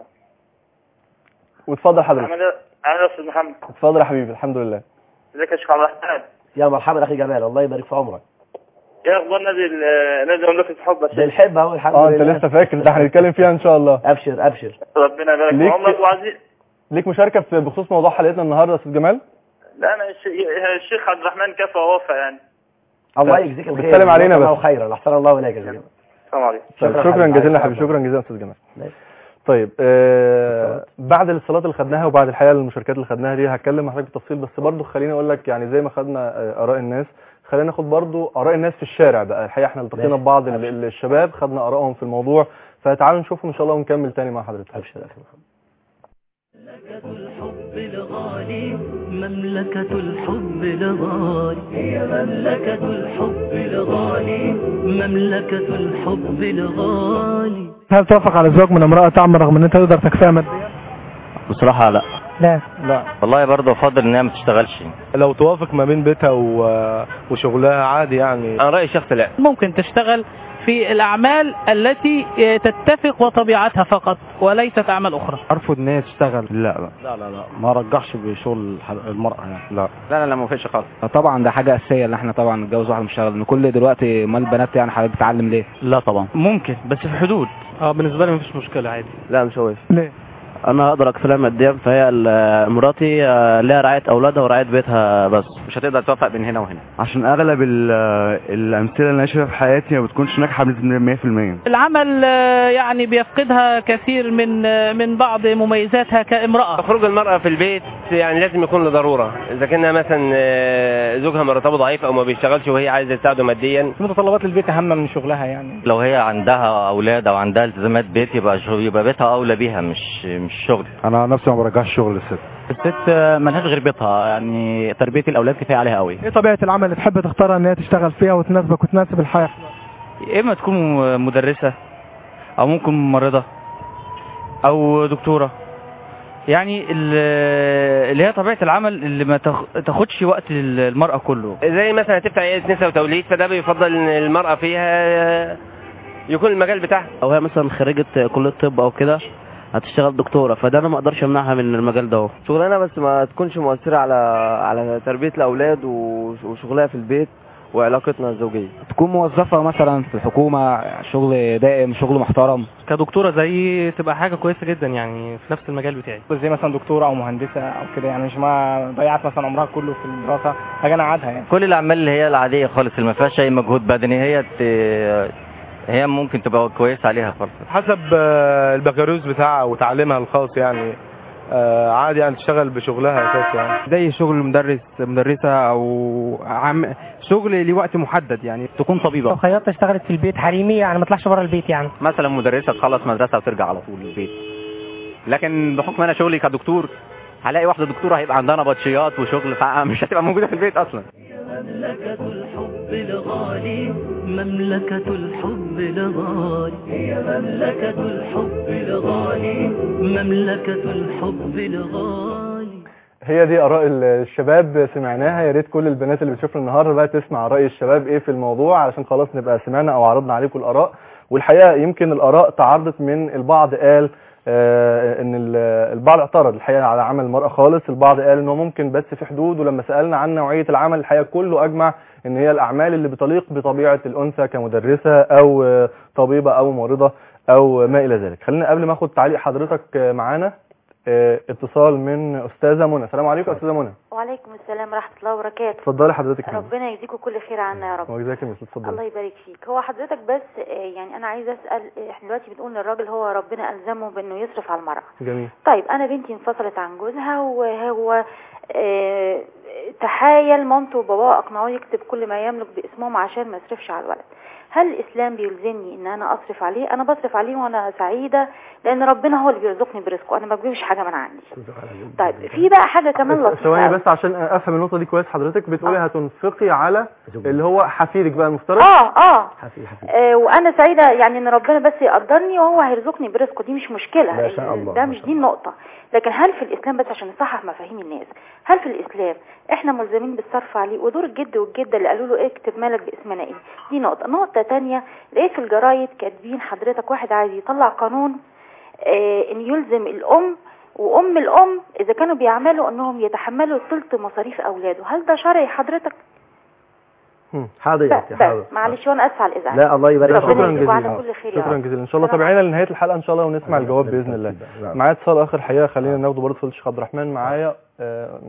Speaker 2: واتفضل حضرتك
Speaker 7: عامل ايه عامل ايه يا استاذ محمد
Speaker 2: اتفضل يا حبيبي الحمد لله
Speaker 7: ازيك يا شيخ عبد الرحمن
Speaker 3: يا مرحبا اخي جمال الله يبارك في عمرك
Speaker 7: ايه اخبار نادي ال- نادي مملكه الحب يا
Speaker 3: ده
Speaker 7: شيخ
Speaker 3: الحب اهو الحمد
Speaker 2: اه انت
Speaker 3: لله
Speaker 2: لسه فاكر ده هنتكلم فيها ان شاء الله
Speaker 3: ابشر ابشر
Speaker 7: ربنا يبارك في
Speaker 2: ليك-
Speaker 7: عمرك وعزيز
Speaker 2: ليك مشاركه في بخصوص موضوع حلقتنا النهارده يا استاذ جمال
Speaker 7: لا انا الش- الشيخ عبد الرحمن كفى ووفى يعني
Speaker 3: الله
Speaker 2: لا،
Speaker 3: يجزيك الخير
Speaker 2: بتسلم علينا
Speaker 3: جزاك الله
Speaker 2: بس.
Speaker 3: خيرا احسن الله اليك يا جمال
Speaker 7: السلام عليكم
Speaker 2: طيب
Speaker 3: شكرا
Speaker 2: شكرا
Speaker 3: حبيبي.
Speaker 2: جزيلا يا
Speaker 3: عايز
Speaker 2: حبيبي شكرا جزيلا يا استاذ جمال
Speaker 3: ماشي.
Speaker 2: طيب آه بعد الاتصالات اللي خدناها وبعد الحقيقه المشاركات اللي خدناها دي هتكلم مع حضرتك بالتفصيل بس برضو خليني اقول لك يعني زي ما خدنا آه اراء الناس خلينا ناخد برضو اراء الناس في الشارع بقى الحقيقه احنا التقينا
Speaker 3: ماشي.
Speaker 2: ببعض ال- ال- الشباب خدنا ارائهم في الموضوع فتعالوا نشوفهم ان شاء الله ونكمل تاني مع حضرتك
Speaker 3: ابشر يا اخي محمد
Speaker 1: مملكة الحب الغالي مملكة الحب الغالي هي مملكة الحب الغالي مملكة الحب الغالي
Speaker 8: هل توافق على الزواج من امرأة تعمل رغم ان انت تقدر تكفيها ماديا؟
Speaker 9: بصراحة لا
Speaker 8: لا
Speaker 2: لا
Speaker 9: والله برضه افضل ان هي ما تشتغلش
Speaker 10: لو توافق ما بين بيتها و... وشغلها عادي يعني
Speaker 9: انا رأيي شخص لا
Speaker 11: ممكن تشتغل في
Speaker 10: في الأعمال التي آه، تتفق وطبيعتها فقط وليست أعمال أخرى
Speaker 11: ارفض ان هي تشتغل لا لا
Speaker 12: لا لا لا ما رجحش بشغل الح- المرأة يعني
Speaker 11: لا
Speaker 12: لا لا لا ما فيش خالص
Speaker 13: طبعا ده حاجه اساسيه ان احنا طبعا نتجوز واحده مشتغل ان كل دلوقتي ما البنات يعني حضرتك بتتعلم ليه
Speaker 9: لا طبعا ممكن بس في حدود
Speaker 8: اه بالنسبه لي مفيش مشكله عادي
Speaker 3: لا مش هوافق
Speaker 8: ليه
Speaker 12: انا اقدر اكفلها ماديا فهي ال- مراتي آه، لها رعاية اولادها ورعاية بيتها بس مش هتقدر توفق بين هنا وهنا
Speaker 11: عشان اغلب ال- الامثله اللي انا شايفها في حياتي ما بتكونش ناجحه بنسبه 100%
Speaker 10: العمل آه، يعني بيفقدها كثير من آه، من بعض مميزاتها كامرأة
Speaker 14: خروج المرأة في البيت يعني لازم يكون لضرورة إذا كان مثلا آه، زوجها مرتبه ضعيف أو ما بيشتغلش وهي عايزة تساعده ماديا
Speaker 8: متطلبات البيت اهم من شغلها يعني
Speaker 9: لو هي عندها اولاد او عندها التزامات بيت يبقى شغل يبقى بيتها اولى بيها مش مش شغل
Speaker 11: انا نفسي ما برجعش شغل للست
Speaker 9: الست ملهاش غير بيتها يعني تربيه الاولاد كفايه عليها قوي
Speaker 8: ايه طبيعه العمل اللي تحب تختارها ان هي تشتغل فيها وتناسبك وتناسب الحياه
Speaker 9: اما تكون مدرسه او ممكن ممرضه او دكتوره يعني ال- اللي هي طبيعه العمل اللي ما تاخ- تاخدش وقت المراه كله
Speaker 14: زي مثلا هتفتح عيادة نساء وتوليد فده بيفضل إن المرأة فيها يكون المجال بتاعها
Speaker 12: او هي مثلا خريجة كلية طب او كده هتشتغل دكتورة فده انا ما اقدرش امنعها من المجال ده اهو
Speaker 3: شغلانه بس ما تكونش مؤثره على على تربيه الاولاد وش- وشغلها في البيت وعلاقتنا الزوجيه
Speaker 13: تكون موظفه مثلا في الحكومه شغل دائم شغل محترم
Speaker 8: كدكتوره زي تبقى حاجه كويسه جدا يعني في نفس المجال بتاعي زي مثلا دكتوره او مهندسه او كده يعني مش ما ضيعت مثلا عمرها كله في الدراسه حاجه انا قعدها يعني
Speaker 9: كل الاعمال اللي هي العاديه خالص اللي ما فيهاش اي مجهود بدني هي ت... هي ممكن تبقى كويسه عليها خالص
Speaker 11: حسب آه، البكالوريوس بتاعها وتعليمها الخاص يعني آه، عادي يعني تشتغل بشغلها اساسي يعني
Speaker 13: زي شغل مدرس مدرسه او عم شغل ليه وقت محدد يعني
Speaker 9: تكون طبيبه
Speaker 8: خياطه اشتغلت في البيت حريمي يعني ما تطلعش بره البيت يعني
Speaker 9: مثلا مدرسه تخلص مدرسه وترجع على طول البيت لكن بحكم انا شغلي كدكتور هلاقي واحده دكتوره هيبقى عندها نبطشيات وشغل فمش هتبقى موجوده في البيت اصلا
Speaker 1: مملكة الحب الغالي مملكة الحب الغالي هي مملكة الحب الغالي مملكة الحب الغالي
Speaker 2: هي دي اراء الشباب سمعناها يا ريت كل البنات اللي بتشوفنا النهارده بقى تسمع راي الشباب ايه في الموضوع علشان خلاص نبقى سمعنا او عرضنا عليكم الاراء والحقيقه يمكن الاراء تعارضت من البعض قال آه ان ال- البعض اعترض الحقيقه على عمل المراه خالص البعض قال ان هو ممكن بس في حدود ولما سالنا عن نوعيه العمل الحقيقه كله اجمع ان هي الاعمال اللي بتليق بطبيعه الانثى كمدرسه او آه، طبيبه او ممرضه او ما الى ذلك خلينا قبل ما اخد تعليق حضرتك آه، معانا آه، اتصال من استاذه منى السلام عليكم استاذه منى
Speaker 15: وعليكم السلام ورحمة الله وبركاته
Speaker 2: اتفضلي حضرتك يا منى.
Speaker 15: ربنا يجزيكم كل خير عنا يا رب
Speaker 2: وجزاك الله اتفضلي
Speaker 15: الله يبارك فيك هو حضرتك بس آه، يعني انا عايزه اسال آه، احنا دلوقتي بنقول للراجل هو ربنا الزمه بانه يصرف على المراه
Speaker 2: جميل
Speaker 15: طيب انا بنتي انفصلت عن جوزها وهو آه، تحايل مامته وباباه اقنعوه يكتب كل ما يملك باسمهم عشان ما يصرفش على الولد هل الاسلام بيلزمني ان انا اصرف عليه انا بصرف عليه وانا سعيده لان ربنا هو اللي بيرزقني برزقه انا ما بجيبش حاجه من عندي طيب في بقى حاجه كمان لطيفه
Speaker 2: ثواني
Speaker 15: أوي.
Speaker 2: بس عشان افهم النقطه دي كويس حضرتك بتقولي هتنفقي على اللي هو حفيدك بقى المفترض
Speaker 15: اه اه آه، وانا سعيده يعني ان ربنا بس يقدرني وهو هيرزقني برزقه دي مش مشكله
Speaker 2: ما شاء الله،
Speaker 15: ده
Speaker 2: ما
Speaker 15: مش دي النقطه لكن هل في الاسلام بس عشان نصحح مفاهيم الناس هل في الاسلام احنا ملزمين بالصرف عليه ودور الجد والجده اللي قالوا له اكتب مالك باسمنا ايه دي نقطه نقطه تانية لقيت في الجرايد كاتبين حضرتك واحد عايز يطلع قانون آه ان يلزم الام وام الام اذا كانوا بيعملوا انهم يتحملوا ثلث مصاريف اولاده هل ده شرعي حضرتك
Speaker 3: هم، حاضر يا اختي
Speaker 15: بس
Speaker 3: حاضر
Speaker 15: معلش وانا اسفه على الازعاج
Speaker 3: لا الله يبارك فيك.
Speaker 15: ربنا
Speaker 2: شكرا
Speaker 15: يجزيكم على
Speaker 2: جزيلا
Speaker 15: كل خير يا
Speaker 2: شكرا
Speaker 15: رب.
Speaker 2: جزيلا ان شاء الله تابعينا لنهايه الحلقه ان شاء الله ونسمع الجواب باذن الله معايا اتصال اخر الحقيقه خلينا ناخده برضه فضيله الشيخ عبد الرحمن معايا آه،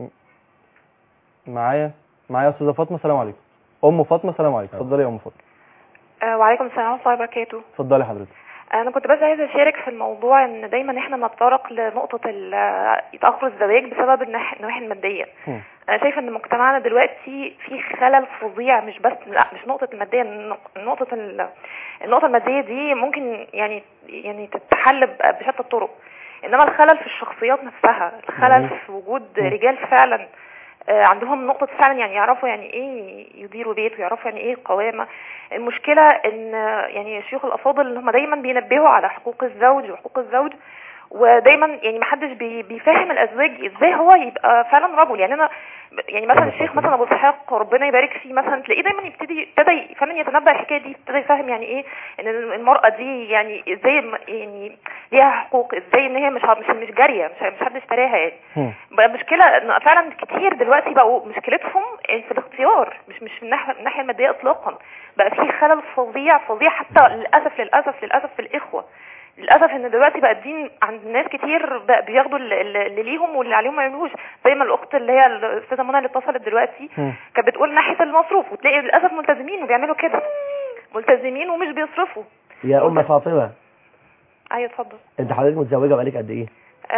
Speaker 2: معايا معايا استاذه فاطمه السلام عليكم ام فاطمه السلام عليكم اتفضلي يا ام فاطمه
Speaker 16: آه، وعليكم السلام ورحمة الله وبركاته
Speaker 2: اتفضلي حضرتك
Speaker 16: أنا كنت بس عايزة أشارك في الموضوع إن دايما إحنا بنتطرق لنقطة ال- تأخر الزواج بسبب الناح- النواحي المادية أنا شايفة إن مجتمعنا دلوقتي فيه خلل فظيع مش بس لا مش نقطة المادية النق- نقطة ال- النقطة المادية دي ممكن يعني يعني تتحل ب- بشتى الطرق إنما الخلل في الشخصيات نفسها الخلل
Speaker 17: جميل.
Speaker 16: في وجود رجال فعلا آه، عندهم نقطة فعلا يعني يعرفوا يعني ايه يديروا بيت ويعرفوا يعني ايه قوامة المشكلة ان آه، يعني الشيوخ الافاضل ان هم دايما بينبهوا على حقوق الزوج وحقوق الزوج ودايما يعني محدش بي بيفهم الازواج ازاي هو يبقى فعلا رجل يعني انا يعني مثلا الشيخ مثلا ابو اسحاق ربنا يبارك فيه مثلا تلاقيه دايما يبتدي ابتدى فعلا يتنبأ الحكايه دي ابتدى يفهم يعني ايه ان المراه دي يعني ازاي الم- يعني ليها حقوق ازاي ان هي مش مش مش جاريه مش مش حد اشتراها يعني بقى مشكله ان فعلا كتير دلوقتي بقوا مشكلتهم في الاختيار مش مش من الناحيه من الناحيه الماديه اطلاقا بقى في خلل فظيع فظيع حتى للاسف للاسف للاسف في الاخوه للاسف ان دلوقتي بقى الدين عند ناس كتير بقى بياخدوا ال- ال- اللي ليهم واللي عليهم ما يعملوش زي ما الاخت اللي هي الاستاذه منى اللي اتصلت دلوقتي كانت بتقول ناحيه المصروف وتلاقي للاسف ملتزمين وبيعملوا كده ملتزمين ومش بيصرفوا
Speaker 3: يا ام فاطمه
Speaker 16: ايوه اتفضل
Speaker 3: انت حضرتك متزوجه بقالك قد ايه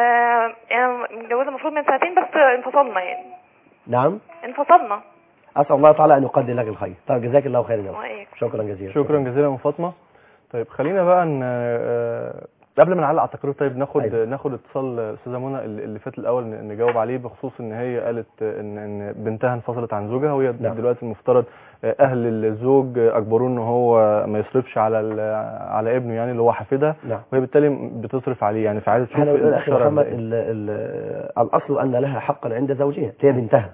Speaker 16: آه انا متجوزه المفروض من سنتين بس انفصلنا يعني
Speaker 3: نعم
Speaker 16: انفصلنا
Speaker 3: اسال الله تعالى ان يقدر لك الخير طيب جزاك الله خيرا يا أخي.
Speaker 16: وإياك.
Speaker 3: شكرا جزيلا
Speaker 2: شكرا جزيلا ام فاطمه طيب خلينا بقى ان آه، قبل ما نعلق على التقرير طيب ناخد
Speaker 3: أيوة.
Speaker 2: ناخد اتصال استاذه منى اللي اللي فات الاول ن- نجاوب عليه بخصوص ان هي قالت ان ان بنتها انفصلت عن زوجها وهي
Speaker 3: نعم.
Speaker 2: دلوقتي المفترض آه، اهل الزوج اجبروه ان هو ما يصرفش على ال- على ابنه يعني اللي هو حفيدها
Speaker 3: نعم
Speaker 2: وهي بالتالي بتصرف عليه يعني فعايزه تشوف
Speaker 3: احنا بنقول اخي
Speaker 2: الشرع
Speaker 3: محمد
Speaker 2: إزاي.
Speaker 3: ال ال الاصل ان لها حقا عند زوجها هي بنتها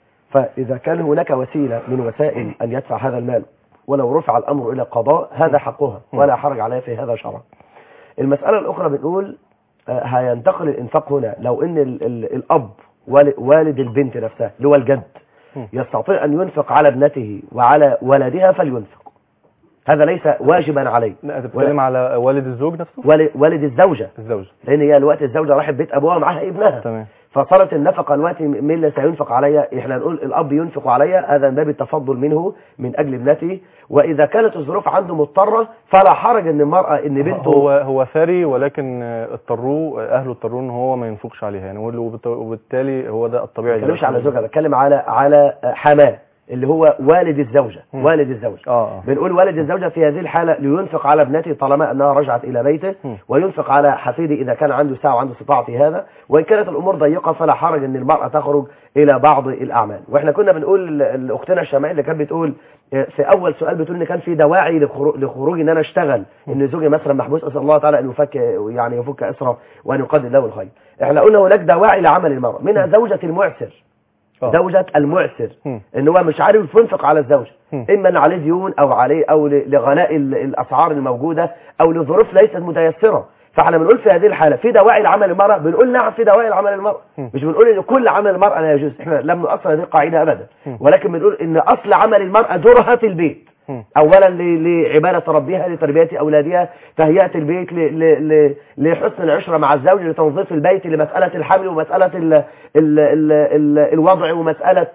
Speaker 3: فاذا كان هناك وسيله من وسائل ان يدفع هذا المال ولو رفع الامر الى قضاء هذا حقها ولا حرج عليها في هذا شرعا المساله الاخرى بنقول آه، هينتقل الانفاق هنا لو ان ال ال الاب وال- والد البنت نفسها اللي هو الجد يستطيع ان ينفق على ابنته وعلى ولدها فلينفق هذا ليس واجبا عليه
Speaker 2: لا انت بتتكلم على والد الزوج نفسه
Speaker 3: والد والد الزوجه
Speaker 2: الزوج
Speaker 3: لان هي الوقت الزوجه راحت بيت ابوها معاها ابنها
Speaker 2: تمام
Speaker 3: فصارت النفقه الوقت مين اللي سينفق عليا احنا نقول الاب ينفق عليا هذا من باب التفضل منه من اجل ابنته واذا كانت الظروف عنده مضطره فلا حرج ان المراه ان بنته
Speaker 2: هو هو ثري ولكن آه، اضطروه آه، اهله اضطروه ان هو ما ينفقش عليها يعني وبالت- وبالتالي هو ده الطبيعي
Speaker 3: ما بتكلمش على زوجها بتكلم على على حماه اللي هو والد الزوجه
Speaker 2: مم.
Speaker 3: والد الزوجه
Speaker 2: اه
Speaker 3: بنقول والد الزوجة في هذه الحالة لينفق على ابنته طالما أنها رجعت إلى بيته
Speaker 2: مم.
Speaker 3: وينفق على حفيده إذا كان عنده ساعة وعنده استطاعة في هذا وإن كانت الأمور ضيقة فلا حرج أن المرأة تخرج إلى بعض الأعمال وإحنا كنا بنقول ل- لأختنا الشمعية اللي كانت بتقول آه، في أول سؤال بتقول إن كان في دواعي لخرو- لخروج إن أنا أشتغل إن زوجي مثلا محبوس أسأل الله تعالى أن يفك يعني يفك أسره وأن يقدر له الخير إحنا قلنا هناك دواعي لعمل المرأة منها زوجة المعسر
Speaker 2: آه.
Speaker 3: زوجة المعسر
Speaker 2: مم.
Speaker 3: ان هو مش عارف ينفق على الزوجة
Speaker 2: مم.
Speaker 3: اما ان عليه ديون او عليه او ل- لغلاء ال- الاسعار الموجودة او لظروف ليست متيسرة فاحنا بنقول في هذه الحالة في دواعي لعمل المرأة بنقول نعم في دواعي لعمل المرأة
Speaker 2: مم.
Speaker 3: مش بنقول ان كل عمل المرأة لا يجوز احنا لم نؤصل هذه القاعدة ابدا
Speaker 2: مم.
Speaker 3: ولكن بنقول ان اصل عمل المرأة دورها في البيت
Speaker 2: مم.
Speaker 3: اولا ل- لعبادة ربها لتربية اولادها تهيئة البيت ل- ل- ل- لحسن العشرة مع الزوج لتنظيف البيت لمسألة الحمل ومسألة ال ال ال ال الوضع ومسألة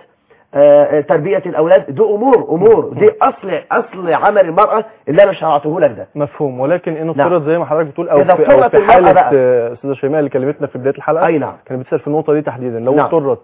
Speaker 3: آه، تربية الأولاد دي أمور أمور دي أصل أصل عمل المرأة اللي أنا شرعته لك ده
Speaker 2: مفهوم ولكن انه
Speaker 3: نعم.
Speaker 2: افترض زي ما حضرتك بتقول او
Speaker 3: إذا
Speaker 2: في, أو
Speaker 3: اضطرت
Speaker 2: في
Speaker 3: المرأة
Speaker 2: حاله
Speaker 3: بقى.
Speaker 2: آه، استاذه شيماء اللي كلمتنا في بدايه الحلقه
Speaker 3: أي نعم
Speaker 2: كانت بتسال في النقطه دي تحديدا لو
Speaker 3: نعم.
Speaker 2: اضطرت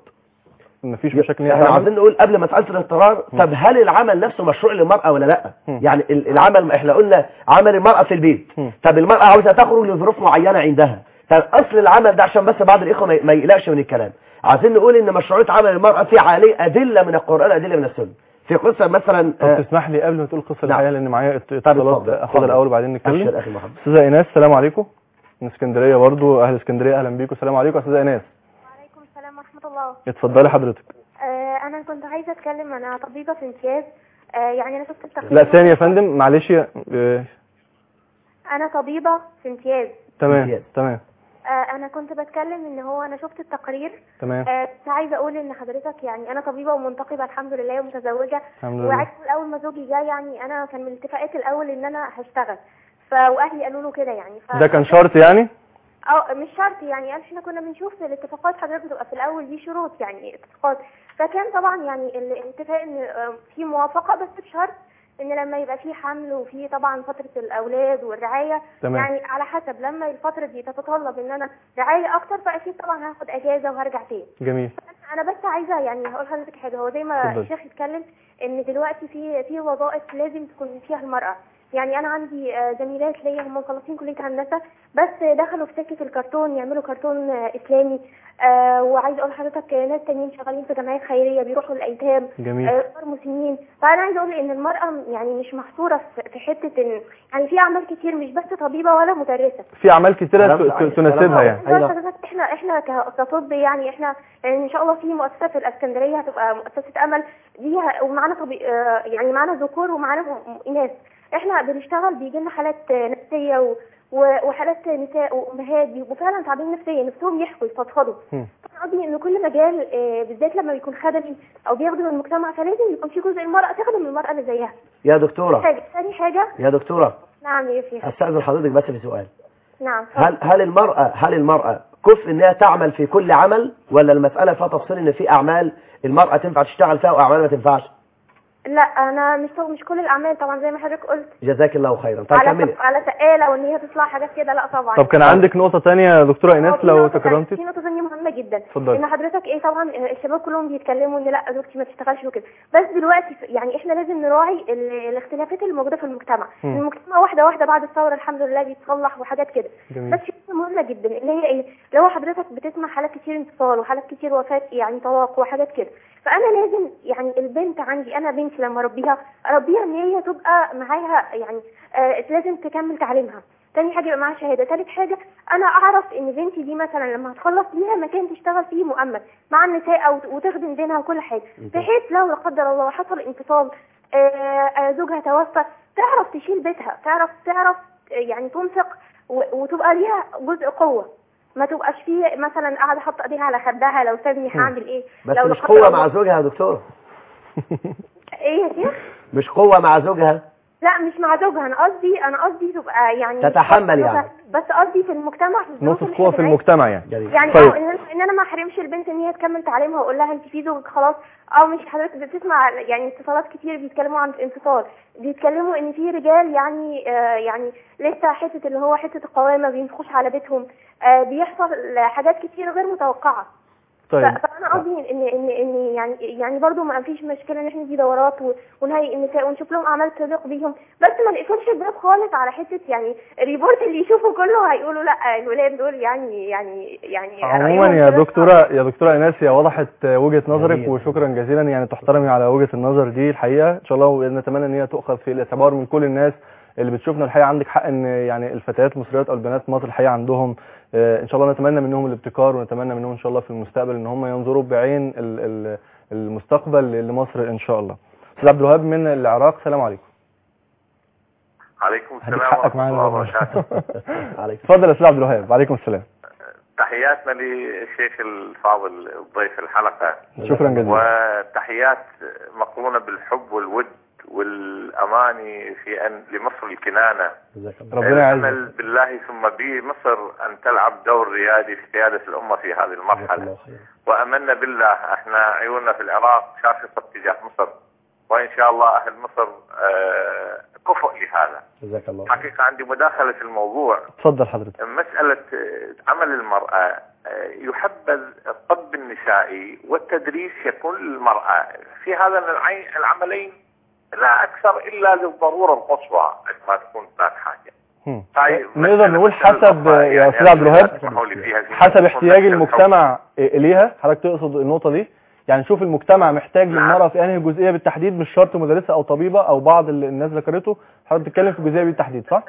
Speaker 2: مفيش مشاكل ان هي
Speaker 3: احنا
Speaker 2: تعمل؟
Speaker 3: عايزين نقول قبل مسألة الاضطرار طب هل العمل نفسه مشروع للمرأة ولا لا
Speaker 2: مم.
Speaker 3: يعني ال- العمل احنا قلنا عمل المرأة في البيت
Speaker 2: مم.
Speaker 3: طب المرأة عاوزة تخرج لظروف معينة عندها طب اصل العمل ده عشان بس بعض الاخوة ما- ما يقلقش من الكلام عايزين نقول ان مشروعية عمل المرأة في عليه ادلة من القرآن ادلة من السنة في قصة مثلا
Speaker 2: طب
Speaker 3: آه،
Speaker 2: تسمح لي قبل ما تقول القصه
Speaker 3: نعم.
Speaker 2: الحقيقه لان معايا ات-
Speaker 3: اتفضل،
Speaker 2: اتصالات اخدها
Speaker 3: اتفضل.
Speaker 2: الاول وبعدين نتكلم
Speaker 3: ابشر اخي محمد
Speaker 2: استاذه ايناس السلام عليكم من اسكندريه برضو اهل اسكندريه اهلا بيكم السلام عليكم استاذه ايناس
Speaker 17: وعليكم السلام ورحمة الله
Speaker 2: اتفضلي حضرتك
Speaker 17: آه أنا كنت عايزة أتكلم أنا طبيبة في امتياز آه يعني أنا شفت التقرير
Speaker 2: لا ثانيه يا فندم معلش يا- آه،
Speaker 17: أنا طبيبة في امتياز
Speaker 2: تمام
Speaker 3: امتياز.
Speaker 2: تمام
Speaker 17: آه أنا كنت بتكلم إن هو أنا شفت التقرير
Speaker 2: تمام
Speaker 17: آه كنت عايزة أقول إن حضرتك يعني أنا طبيبة ومنتقبة الحمد لله ومتزوجة
Speaker 2: الحمد لله
Speaker 17: وعرفت الأول ما زوجي جه يعني أنا كان من الاتفاقات الأول إن أنا هشتغل ف وأهلي قالوا له كده يعني ف...
Speaker 2: ده كان شرط يعني
Speaker 17: اه مش شرط يعني قال احنا كنا بنشوف الاتفاقات حضرتك بتبقى في الاول دي شروط يعني اتفاقات فكان طبعا يعني ال- الاتفاق ان آه، في موافقه بس بشرط ان لما يبقى في حمل وفي طبعا فتره الاولاد والرعايه
Speaker 2: تمام.
Speaker 17: يعني على حسب لما الفتره دي تتطلب ان انا رعايه اكتر فاكيد طبعا هاخد اجازه وهرجع تاني
Speaker 2: جميل
Speaker 17: انا بس عايزه يعني هقول لحضرتك حاجه هو زي ما
Speaker 2: اتفضلي.
Speaker 17: الشيخ اتكلم ان دلوقتي في في وظائف لازم تكون فيها المراه يعني انا عندي آه، زميلات ليا هم مخلصين كليه هندسه بس دخلوا في سكه الكرتون يعملوا كرتون آه، اسلامي آه وعايزه اقول لحضرتك آه، ناس تانيين شغالين في جمعيات خيريه بيروحوا الايتام
Speaker 2: جميل.
Speaker 17: آه، كبار مسنين فانا عايزه اقول ان المراه يعني مش محصوره في- في حته ان يعني في اعمال كتير مش بس طبيبه ولا مدرسه
Speaker 2: في اعمال كتيره
Speaker 3: كلام
Speaker 2: ت-
Speaker 3: صحيح.
Speaker 2: ت- تناسبها يعني
Speaker 17: عايزة أقول لحضرتك احنا احنا ك- كطب يعني احنا يعني ان شاء الله في مؤسسه في الاسكندريه هتبقى مؤسسه امل دي ه- ومعانا طبي آه، يعني معانا ذكور ومعانا م- م- اناث احنا بنشتغل بيجي لنا حالات آه، نفسيه و- و- وحالات نساء وامهات بيبقوا فعلا تعبانين نفسيا نفسهم يحكوا يفضفضوا
Speaker 2: مم.
Speaker 17: أنا قصدي ان كل مجال آه، بالذات لما بيكون خدمي او بيخدم المجتمع فلازم يكون في جزء المراه تخدم المراه اللي زيها
Speaker 3: يا دكتورة
Speaker 17: حاجه ثاني حاجه
Speaker 3: يا دكتورة
Speaker 17: نعم يا شيخ
Speaker 3: استاذن حضرتك بس في سؤال
Speaker 17: نعم
Speaker 3: هل هل المرأة هل المرأة كفء انها تعمل في كل عمل ولا المسألة فيها تفصيل ان في اعمال المرأة تنفع تشتغل فيها واعمال ما تنفعش
Speaker 17: لا انا مش مش كل الاعمال طبعا زي ما حضرتك قلت
Speaker 3: جزاك الله خيرا طيب
Speaker 17: على
Speaker 3: كملي
Speaker 17: على سقاله وان هي تطلع حاجات كده لا طبعا
Speaker 2: طب كان عندك نقطه تانية يا دكتوره ايناس
Speaker 17: آه، في
Speaker 2: لو
Speaker 17: نقطة تانية-
Speaker 2: تكرمتي
Speaker 17: في نقطة ثانية مهمة جدا
Speaker 2: اتفضلي.
Speaker 17: ان حضرتك ايه طبعا آه، الشباب كلهم بيتكلموا ان لا زوجتي ما تشتغلش وكده بس دلوقتي ف- يعني احنا لازم نراعي ال- الاختلافات اللي موجودة في المجتمع
Speaker 2: مم.
Speaker 17: المجتمع واحدة واحدة بعد الثورة الحمد لله بيتصلح وحاجات كده
Speaker 2: جميل.
Speaker 17: بس في نقطة مهمة جدا اللي هي ايه لو حضرتك بتسمع حالات كتير انفصال وحالات كتير وفاة يعني طلاق وحاجات كده فانا لازم يعني البنت عندي انا بنتي لما اربيها اربيها ان هي تبقى معاها يعني آه لازم تكمل تعليمها تاني حاجه يبقى معاها شهاده تالت حاجه انا اعرف ان بنتي دي مثلا لما هتخلص ليها مكان تشتغل فيه مؤمن مع النساء أو وتخدم دينها وكل حاجه بحيث لو لا قدر الله حصل انفصال آه، آه، زوجها توفى تعرف تشيل بيتها تعرف تعرف آه، يعني تنفق و- وتبقى ليها جزء قوه ما تبقاش فيه مثلا قاعده حاطه ايديها على خدها لو سابني هعمل ايه
Speaker 3: بس
Speaker 17: لو لا
Speaker 3: مش
Speaker 17: قدر
Speaker 3: قوة
Speaker 17: الله-
Speaker 3: مع زوجها يا دكتورة
Speaker 17: ايه يا شيخ
Speaker 3: مش قوة مع زوجها
Speaker 17: لا مش مع زوجها انا قصدي انا قصدي تبقى يعني
Speaker 3: تتحمل يعني.
Speaker 17: بس قصدي في المجتمع في الظروف
Speaker 2: نقطه
Speaker 17: اللي
Speaker 2: قوه
Speaker 17: احنا
Speaker 2: في
Speaker 17: بنعيش
Speaker 2: المجتمع يعني
Speaker 17: يعني
Speaker 2: طيب.
Speaker 17: اه ان انا ان انا ما احرمش البنت ان هي تكمل تعليمها واقول لها انت في زوجك خلاص او مش حضرتك بتسمع يعني اتصالات كتير بيتكلموا عن الانفصال بيتكلموا ان في رجال يعني آه يعني لسه حته اللي هو حته القوامه ما بينفخوش على بيتهم آه بيحصل حاجات كتير غير متوقعه
Speaker 2: طيب
Speaker 17: ف- فانا قصدي ان ان ان يعني يعني برضو ما فيش مشكله ان احنا ندي دورات و- ونهيئ النساء ونشوف لهم اعمال تليق بيهم بس ما نقفلش الباب خالص على حته يعني الريبورت اللي يشوفه كله هيقولوا لا الولاد دول يعني يعني يعني
Speaker 2: عموما
Speaker 17: رأيهم
Speaker 2: يا
Speaker 17: كده
Speaker 2: دكتوره يا دكتوره ايناس هي وضحت وجهه نظرك
Speaker 3: جميل.
Speaker 2: وشكرا جزيلا يعني تحترمي على وجهه النظر دي الحقيقه ان شاء الله ونتمنى ان هي تؤخذ في الاعتبار من كل الناس اللي بتشوفنا الحقيقه عندك حق ان يعني الفتيات المصريات او البنات في مصر الحقيقه عندهم آه، ان شاء الله نتمنى منهم الابتكار ونتمنى منهم ان شاء الله في المستقبل ان هم ينظروا بعين ال- ال- المستقبل لمصر ان شاء الله استاذ عبد الوهاب من العراق السلام عليكم
Speaker 18: عليكم
Speaker 2: هديك
Speaker 18: السلام
Speaker 2: حقك
Speaker 18: ورحمة
Speaker 2: معانا
Speaker 18: الله
Speaker 2: والله.
Speaker 18: وبركاته
Speaker 2: اتفضل يا استاذ عبد الوهاب وعليكم السلام
Speaker 18: تحياتنا للشيخ الفاضل ضيف الحلقة
Speaker 2: شكرا جزيلا
Speaker 18: وتحيات مقرونة بالحب والود والأماني في أن لمصر الكنانة
Speaker 2: ربنا يعزك
Speaker 18: الأمل بالله ثم بمصر أن تلعب دور ريادي في قيادة الأمة في هذه المرحلة وأمنا بالله احنا عيوننا في العراق شاخصة تجاه مصر وإن شاء الله أهل مصر آه، كفؤ لهذا
Speaker 3: جزاك الله
Speaker 18: حقيقة عندي مداخلة في الموضوع
Speaker 2: اتفضل حضرتك
Speaker 18: مسألة آه، عمل المرأة آه، يحبذ الطب النسائي والتدريس يكون للمرأة في هذا العين- العملين لا أكثر إلا للضرورة القصوى ما تكون هناك حاجة
Speaker 2: هم.
Speaker 18: طيب
Speaker 2: نقدر نقول حسب يا
Speaker 18: يعني
Speaker 2: استاذ عبد الوهاب
Speaker 18: تسمحوا لي فيها زي
Speaker 2: حسب
Speaker 18: ما
Speaker 2: احتياج
Speaker 18: قلنا
Speaker 2: المجتمع اليها حضرتك تقصد النقطه دي يعني شوف المجتمع محتاج للمراه في انهي جزئيه بالتحديد مش شرط مدرسه او طبيبه او بعض اللي الناس ذكرته حضرتك بتتكلم في الجزئيه دي بالتحديد صح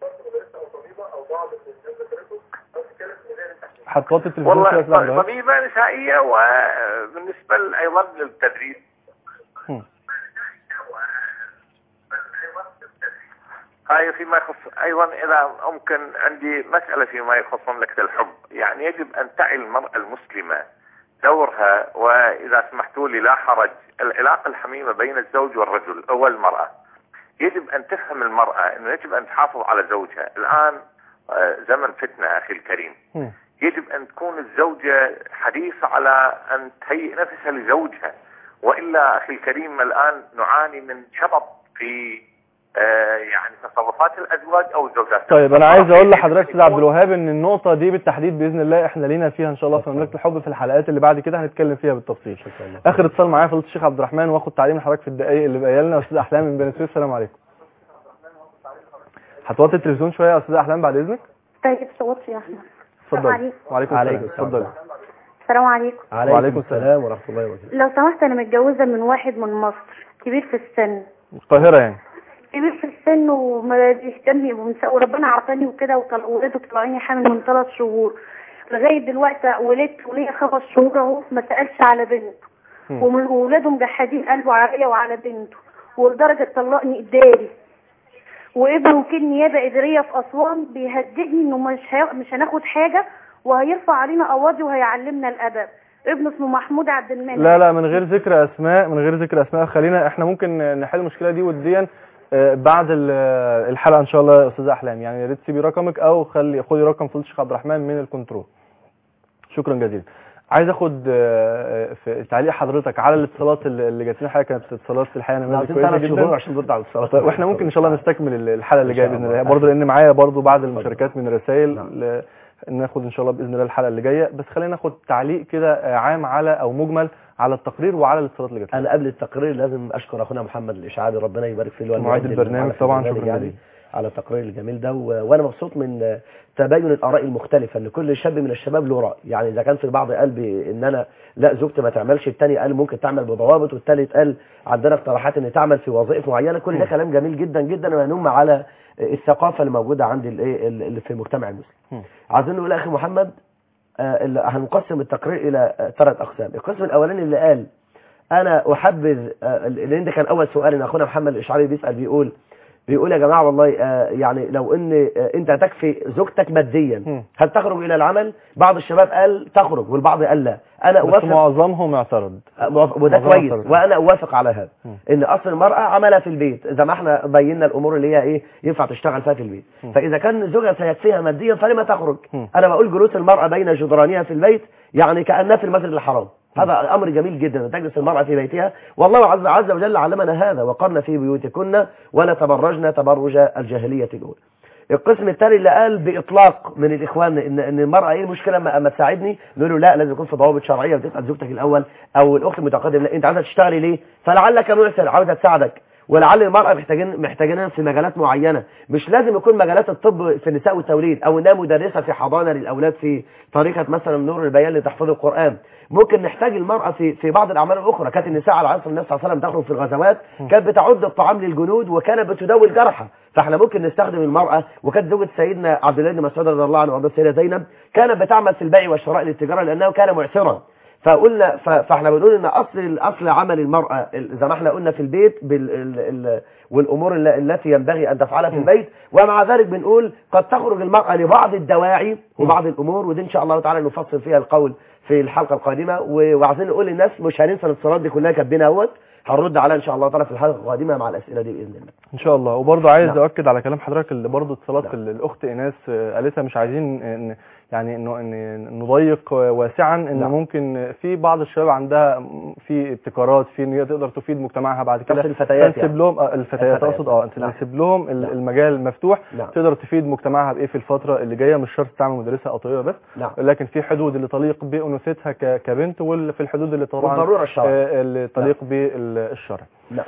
Speaker 2: هتوطي التلفزيون كده يا استاذ عبد
Speaker 18: والله
Speaker 2: الوهاب
Speaker 18: طبيبة نسائية وبالنسبة ل- أيضا للتدريس
Speaker 2: هم.
Speaker 18: هاي فيما يخص ايضا اذا ممكن عندي مسألة فيما يخص مملكة الحب يعني يجب ان تعي المرأة المسلمة دورها واذا سمحتوا لي لا حرج العلاقة الحميمة بين الزوج والرجل او المرأة يجب ان تفهم المرأة انه يجب ان تحافظ على زوجها الان آه، زمن فتنة اخي الكريم
Speaker 2: هم.
Speaker 18: يجب أن تكون الزوجة حريصة على أن تهيئ نفسها لزوجها وإلا أخي الكريم الآن نعاني من شبط في آه، يعني تصرفات الأزواج أو الزوجات
Speaker 2: طيب انا عايز اقول لحضرتك استاذ عبد الوهاب ان النقطه دي بالتحديد باذن الله احنا لينا فيها ان شاء الله في مملكه الحب في الحلقات اللي بعد كده هنتكلم فيها بالتفصيل اخر اتصال معايا فضيله الشيخ عبد الرحمن واخد تعليم حضرتك في الدقائق اللي باقيه لنا استاذ احلام من بني سويف السلام عليكم هتوطي التلفزيون شويه يا استاذه احلام بعد اذنك
Speaker 5: طيب صوتي يا احمد السلام
Speaker 2: اتفضل
Speaker 5: عليكم.
Speaker 2: وعليكم
Speaker 3: عليكم
Speaker 2: السلام
Speaker 3: السلام.
Speaker 2: اتفضل
Speaker 5: السلام عليكم
Speaker 3: عليكم السلام ورحمه الله وبركاته
Speaker 5: لو سمحت انا متجوزه من واحد من مصر كبير في السن
Speaker 2: القاهره يعني
Speaker 5: كبير في السن وما بيهتم ومس- وربنا عطاني وكده وطل- ولاده طلعوني حامل من ثلاث شهور لغايه دلوقتي ولدت وليا خمس شهور اهو ما سالش على بنته
Speaker 2: مم.
Speaker 5: ومن- وولاده مجحدين قلبه عليا وعلى بنته ولدرجه طلقني اداري وابنه وكيل نيابه اداريه في اسوان بيهددني انه مش هي... مش هناخد حاجه وهيرفع علينا قواضي وهيعلمنا الادب ابنه اسمه محمود عبد المنعم
Speaker 2: لا لا من غير ذكر اسماء من غير ذكر اسماء خلينا احنا ممكن نحل المشكله دي وديا آه، بعد ال- الحلقه ان شاء الله يا استاذه احلام يعني يا ريت تسيبي رقمك او خلي خدي رقم فضيله الشيخ عبد الرحمن من الكنترول شكرا جزيلا عايز اخد آه، في تعليق حضرتك على الاتصالات اللي اللي جات لنا حاجه كانت اتصالات في الحقيقه نماذج
Speaker 3: عاوزين
Speaker 2: كويسه
Speaker 3: ثلاث
Speaker 2: جدا
Speaker 3: شهور عشان نرد على الاتصالات
Speaker 2: طيب واحنا ممكن ان شاء الله نستكمل ال- الحلقه اللي
Speaker 3: إن
Speaker 2: جايه
Speaker 3: شاء
Speaker 2: باذن
Speaker 3: الله.
Speaker 2: الله برضه لان معايا برضه بعض المشاركات من الرسائل ل- ناخد ان شاء الله باذن الله الحلقه اللي جايه بس خلينا ناخد تعليق كده آه، عام على او مجمل على التقرير وعلى الاتصالات اللي جات لنا
Speaker 3: انا قبل التقرير لازم اشكر اخونا محمد الاشعابي ربنا يبارك فيه اللي هو
Speaker 2: معيد
Speaker 3: المعد
Speaker 2: البرنامج
Speaker 3: المعلق في
Speaker 2: طبعاً،
Speaker 3: البرنامج
Speaker 2: شكراً
Speaker 3: يعني
Speaker 2: جزيلا.
Speaker 3: على التقرير الجميل ده و... وانا مبسوط من آه، تباين الاراء المختلفه ان كل شاب من الشباب له راي يعني اذا كان في البعض قال بي- ان انا لا زوجتي ما تعملش الثاني قال ممكن تعمل بضوابط والثالث قال عندنا اقتراحات ان تعمل في وظائف معينه كل ده كلام جميل جدا جدا وينم على الثقافه اللي موجوده عند الايه اللي في المجتمع المسلم عايزين نقول يا اخي محمد آه، اللي هنقسم التقرير الى آه، ثلاث اقسام القسم الاولاني اللي قال انا احبذ آه، لان ده كان اول سؤال ان اخونا محمد الاشعري بيسال بيقول بيقول يا جماعه والله آه، يعني لو ان آه، انت تكفي زوجتك ماديا هل تخرج الى العمل بعض الشباب قال تخرج والبعض قال لا انا
Speaker 2: بس
Speaker 3: اوافق
Speaker 2: معظمهم اعترض
Speaker 3: آه، موافق- وده
Speaker 2: معظمهم
Speaker 3: كويس
Speaker 2: اعترض.
Speaker 3: وانا اوافق على هذا ان اصل المراه عملها في البيت زي ما احنا بينا الامور اللي هي ايه ينفع تشتغل فيها في البيت فاذا كان زوجها سيكفيها ماديا فلما تخرج انا بقول جلوس المراه بين جدرانها في البيت يعني كانها في المسجد الحرام هذا امر جميل جدا ان تجلس المراه في بيتها والله عز عز وجل علمنا هذا وقرن في بيوتكن ولا تبرجن تبرج الجاهليه الاولى القسم الثاني اللي قال باطلاق من الاخوان ان ان المراه ايه المشكله اما اما تساعدني نقول له لا لازم يكون في ضوابط شرعيه وتسال زوجتك الاول او الاخت المتقدمه لا انت عايزه تشتغلي ليه فلعلك معسر عاوزه تساعدك ولعل المرأة محتاجين محتاجينها في مجالات معينة مش لازم يكون مجالات الطب في النساء والتوليد او انها مدرسة في حضانة للاولاد في طريقة مثلا نور البيان لتحفيظ القرآن ممكن نحتاج المرأة في في بعض الاعمال الاخرى كانت النساء على عصر النبي صلى الله عليه وسلم تخرج في الغزوات كانت بتعد الطعام للجنود وكانت بتداوي الجرحى فاحنا ممكن نستخدم المرأة وكانت زوجة سيدنا عبد الله بن مسعود رضي الله عنه وارضاه السيدة زينب كانت بتعمل في البيع والشراء للتجارة لانه كان معسرا فقلنا ف- فاحنا بنقول ان اصل اصل عمل المراه ال- زي ما احنا قلنا في البيت بال ال ال والامور الل- التي ينبغي ان تفعلها في البيت ومع ذلك بنقول قد تخرج المراه لبعض الدواعي وبعض الامور ودي ان شاء الله تعالى نفصل فيها القول في الحلقه القادمه و- وعايزين نقول للناس مش هننسى الاتصالات دي كلها كاتبينها اهوت هنرد عليها ان شاء الله تعالى في الحلقه القادمه مع الاسئله دي باذن الله
Speaker 2: ان شاء الله وبرضه عايز
Speaker 3: نعم.
Speaker 2: اؤكد على كلام حضرتك اللي برضه اتصالات ال- الاخت ايناس آه، قالتها مش عايزين إن يعني انه ان نضيق آه، واسعا ان
Speaker 3: نعم.
Speaker 2: ممكن في بعض الشباب عندها م- في ابتكارات في ان هي تقدر تفيد مجتمعها بعد كده
Speaker 3: نفس الفتيات
Speaker 2: فنسيب
Speaker 3: يعني.
Speaker 2: لهم آه، الفتيات
Speaker 3: الفتيات.
Speaker 2: اقصد اه انت
Speaker 3: نعم.
Speaker 2: نسيب لهم ال-
Speaker 3: نعم.
Speaker 2: المجال مفتوح
Speaker 3: نعم.
Speaker 2: تقدر تفيد مجتمعها بايه في الفتره اللي جايه مش شرط تعمل مدرسه او طبيبه بس
Speaker 3: نعم.
Speaker 2: لكن في حدود اللي تليق بانوثتها ك- كبنت وفي الحدود اللي طبعا
Speaker 3: والضرورة الشرعية.
Speaker 2: آه، اللي تليق بالشرع
Speaker 3: نعم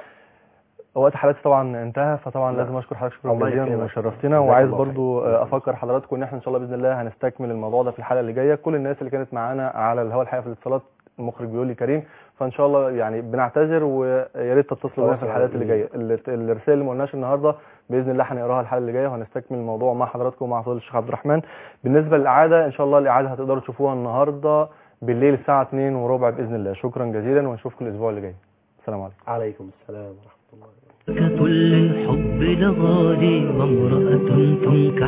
Speaker 2: وقت حلقتي طبعا انتهى فطبعا
Speaker 3: نعم.
Speaker 2: لازم اشكر حضرتك شكرا
Speaker 3: الله
Speaker 2: جزيلا
Speaker 3: يكرمك.
Speaker 2: وشرفتنا
Speaker 3: جزاك
Speaker 2: وعايز
Speaker 3: الله
Speaker 2: برضو آه، افكر حضراتكم ان احنا ان شاء الله باذن الله هنستكمل الموضوع ده في الحلقه اللي جايه كل الناس اللي كانت معانا على الهواء الحقيقه في الاتصالات المخرج بيقول لي كريم فان شاء الله يعني بنعتذر ويا ريت تتصلوا بينا في الحلقات اللي جايه ال- الرسائل اللي ما قلناش النهارده باذن الله هنقراها الحلقه اللي جايه وهنستكمل الموضوع مع حضراتكم ومع فضيله الشيخ عبد الرحمن بالنسبه للاعاده ان شاء الله الاعاده هتقدروا تشوفوها النهارده بالليل الساعه 2 وربع باذن الله شكرا جزيلا ونشوفكم الاسبوع اللي جاي السلام عليكم
Speaker 3: عليكم السلام ورحمه الله
Speaker 1: ملكة للحب لغالي وامرأة تنكح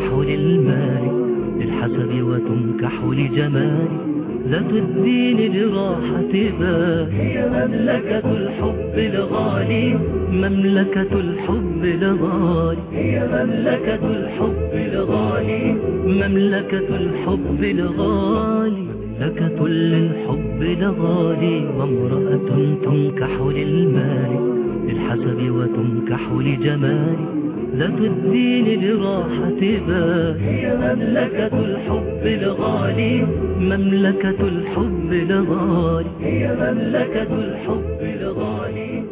Speaker 1: للمال للحسب وتنكح لجمال ذات الدين لراحة بال هي مملكة الحب لغالي مملكة الحب لغالي هي مملكة الحب لغالي مملكة الحب لغالي مملكة للحب لغالي وامرأة تنكح للمال للحسب وتنكح لجمال ذات الدين لراحة بال هي مملكة الحب لغالي مملكة الحب لغالي هي مملكة الحب لغالي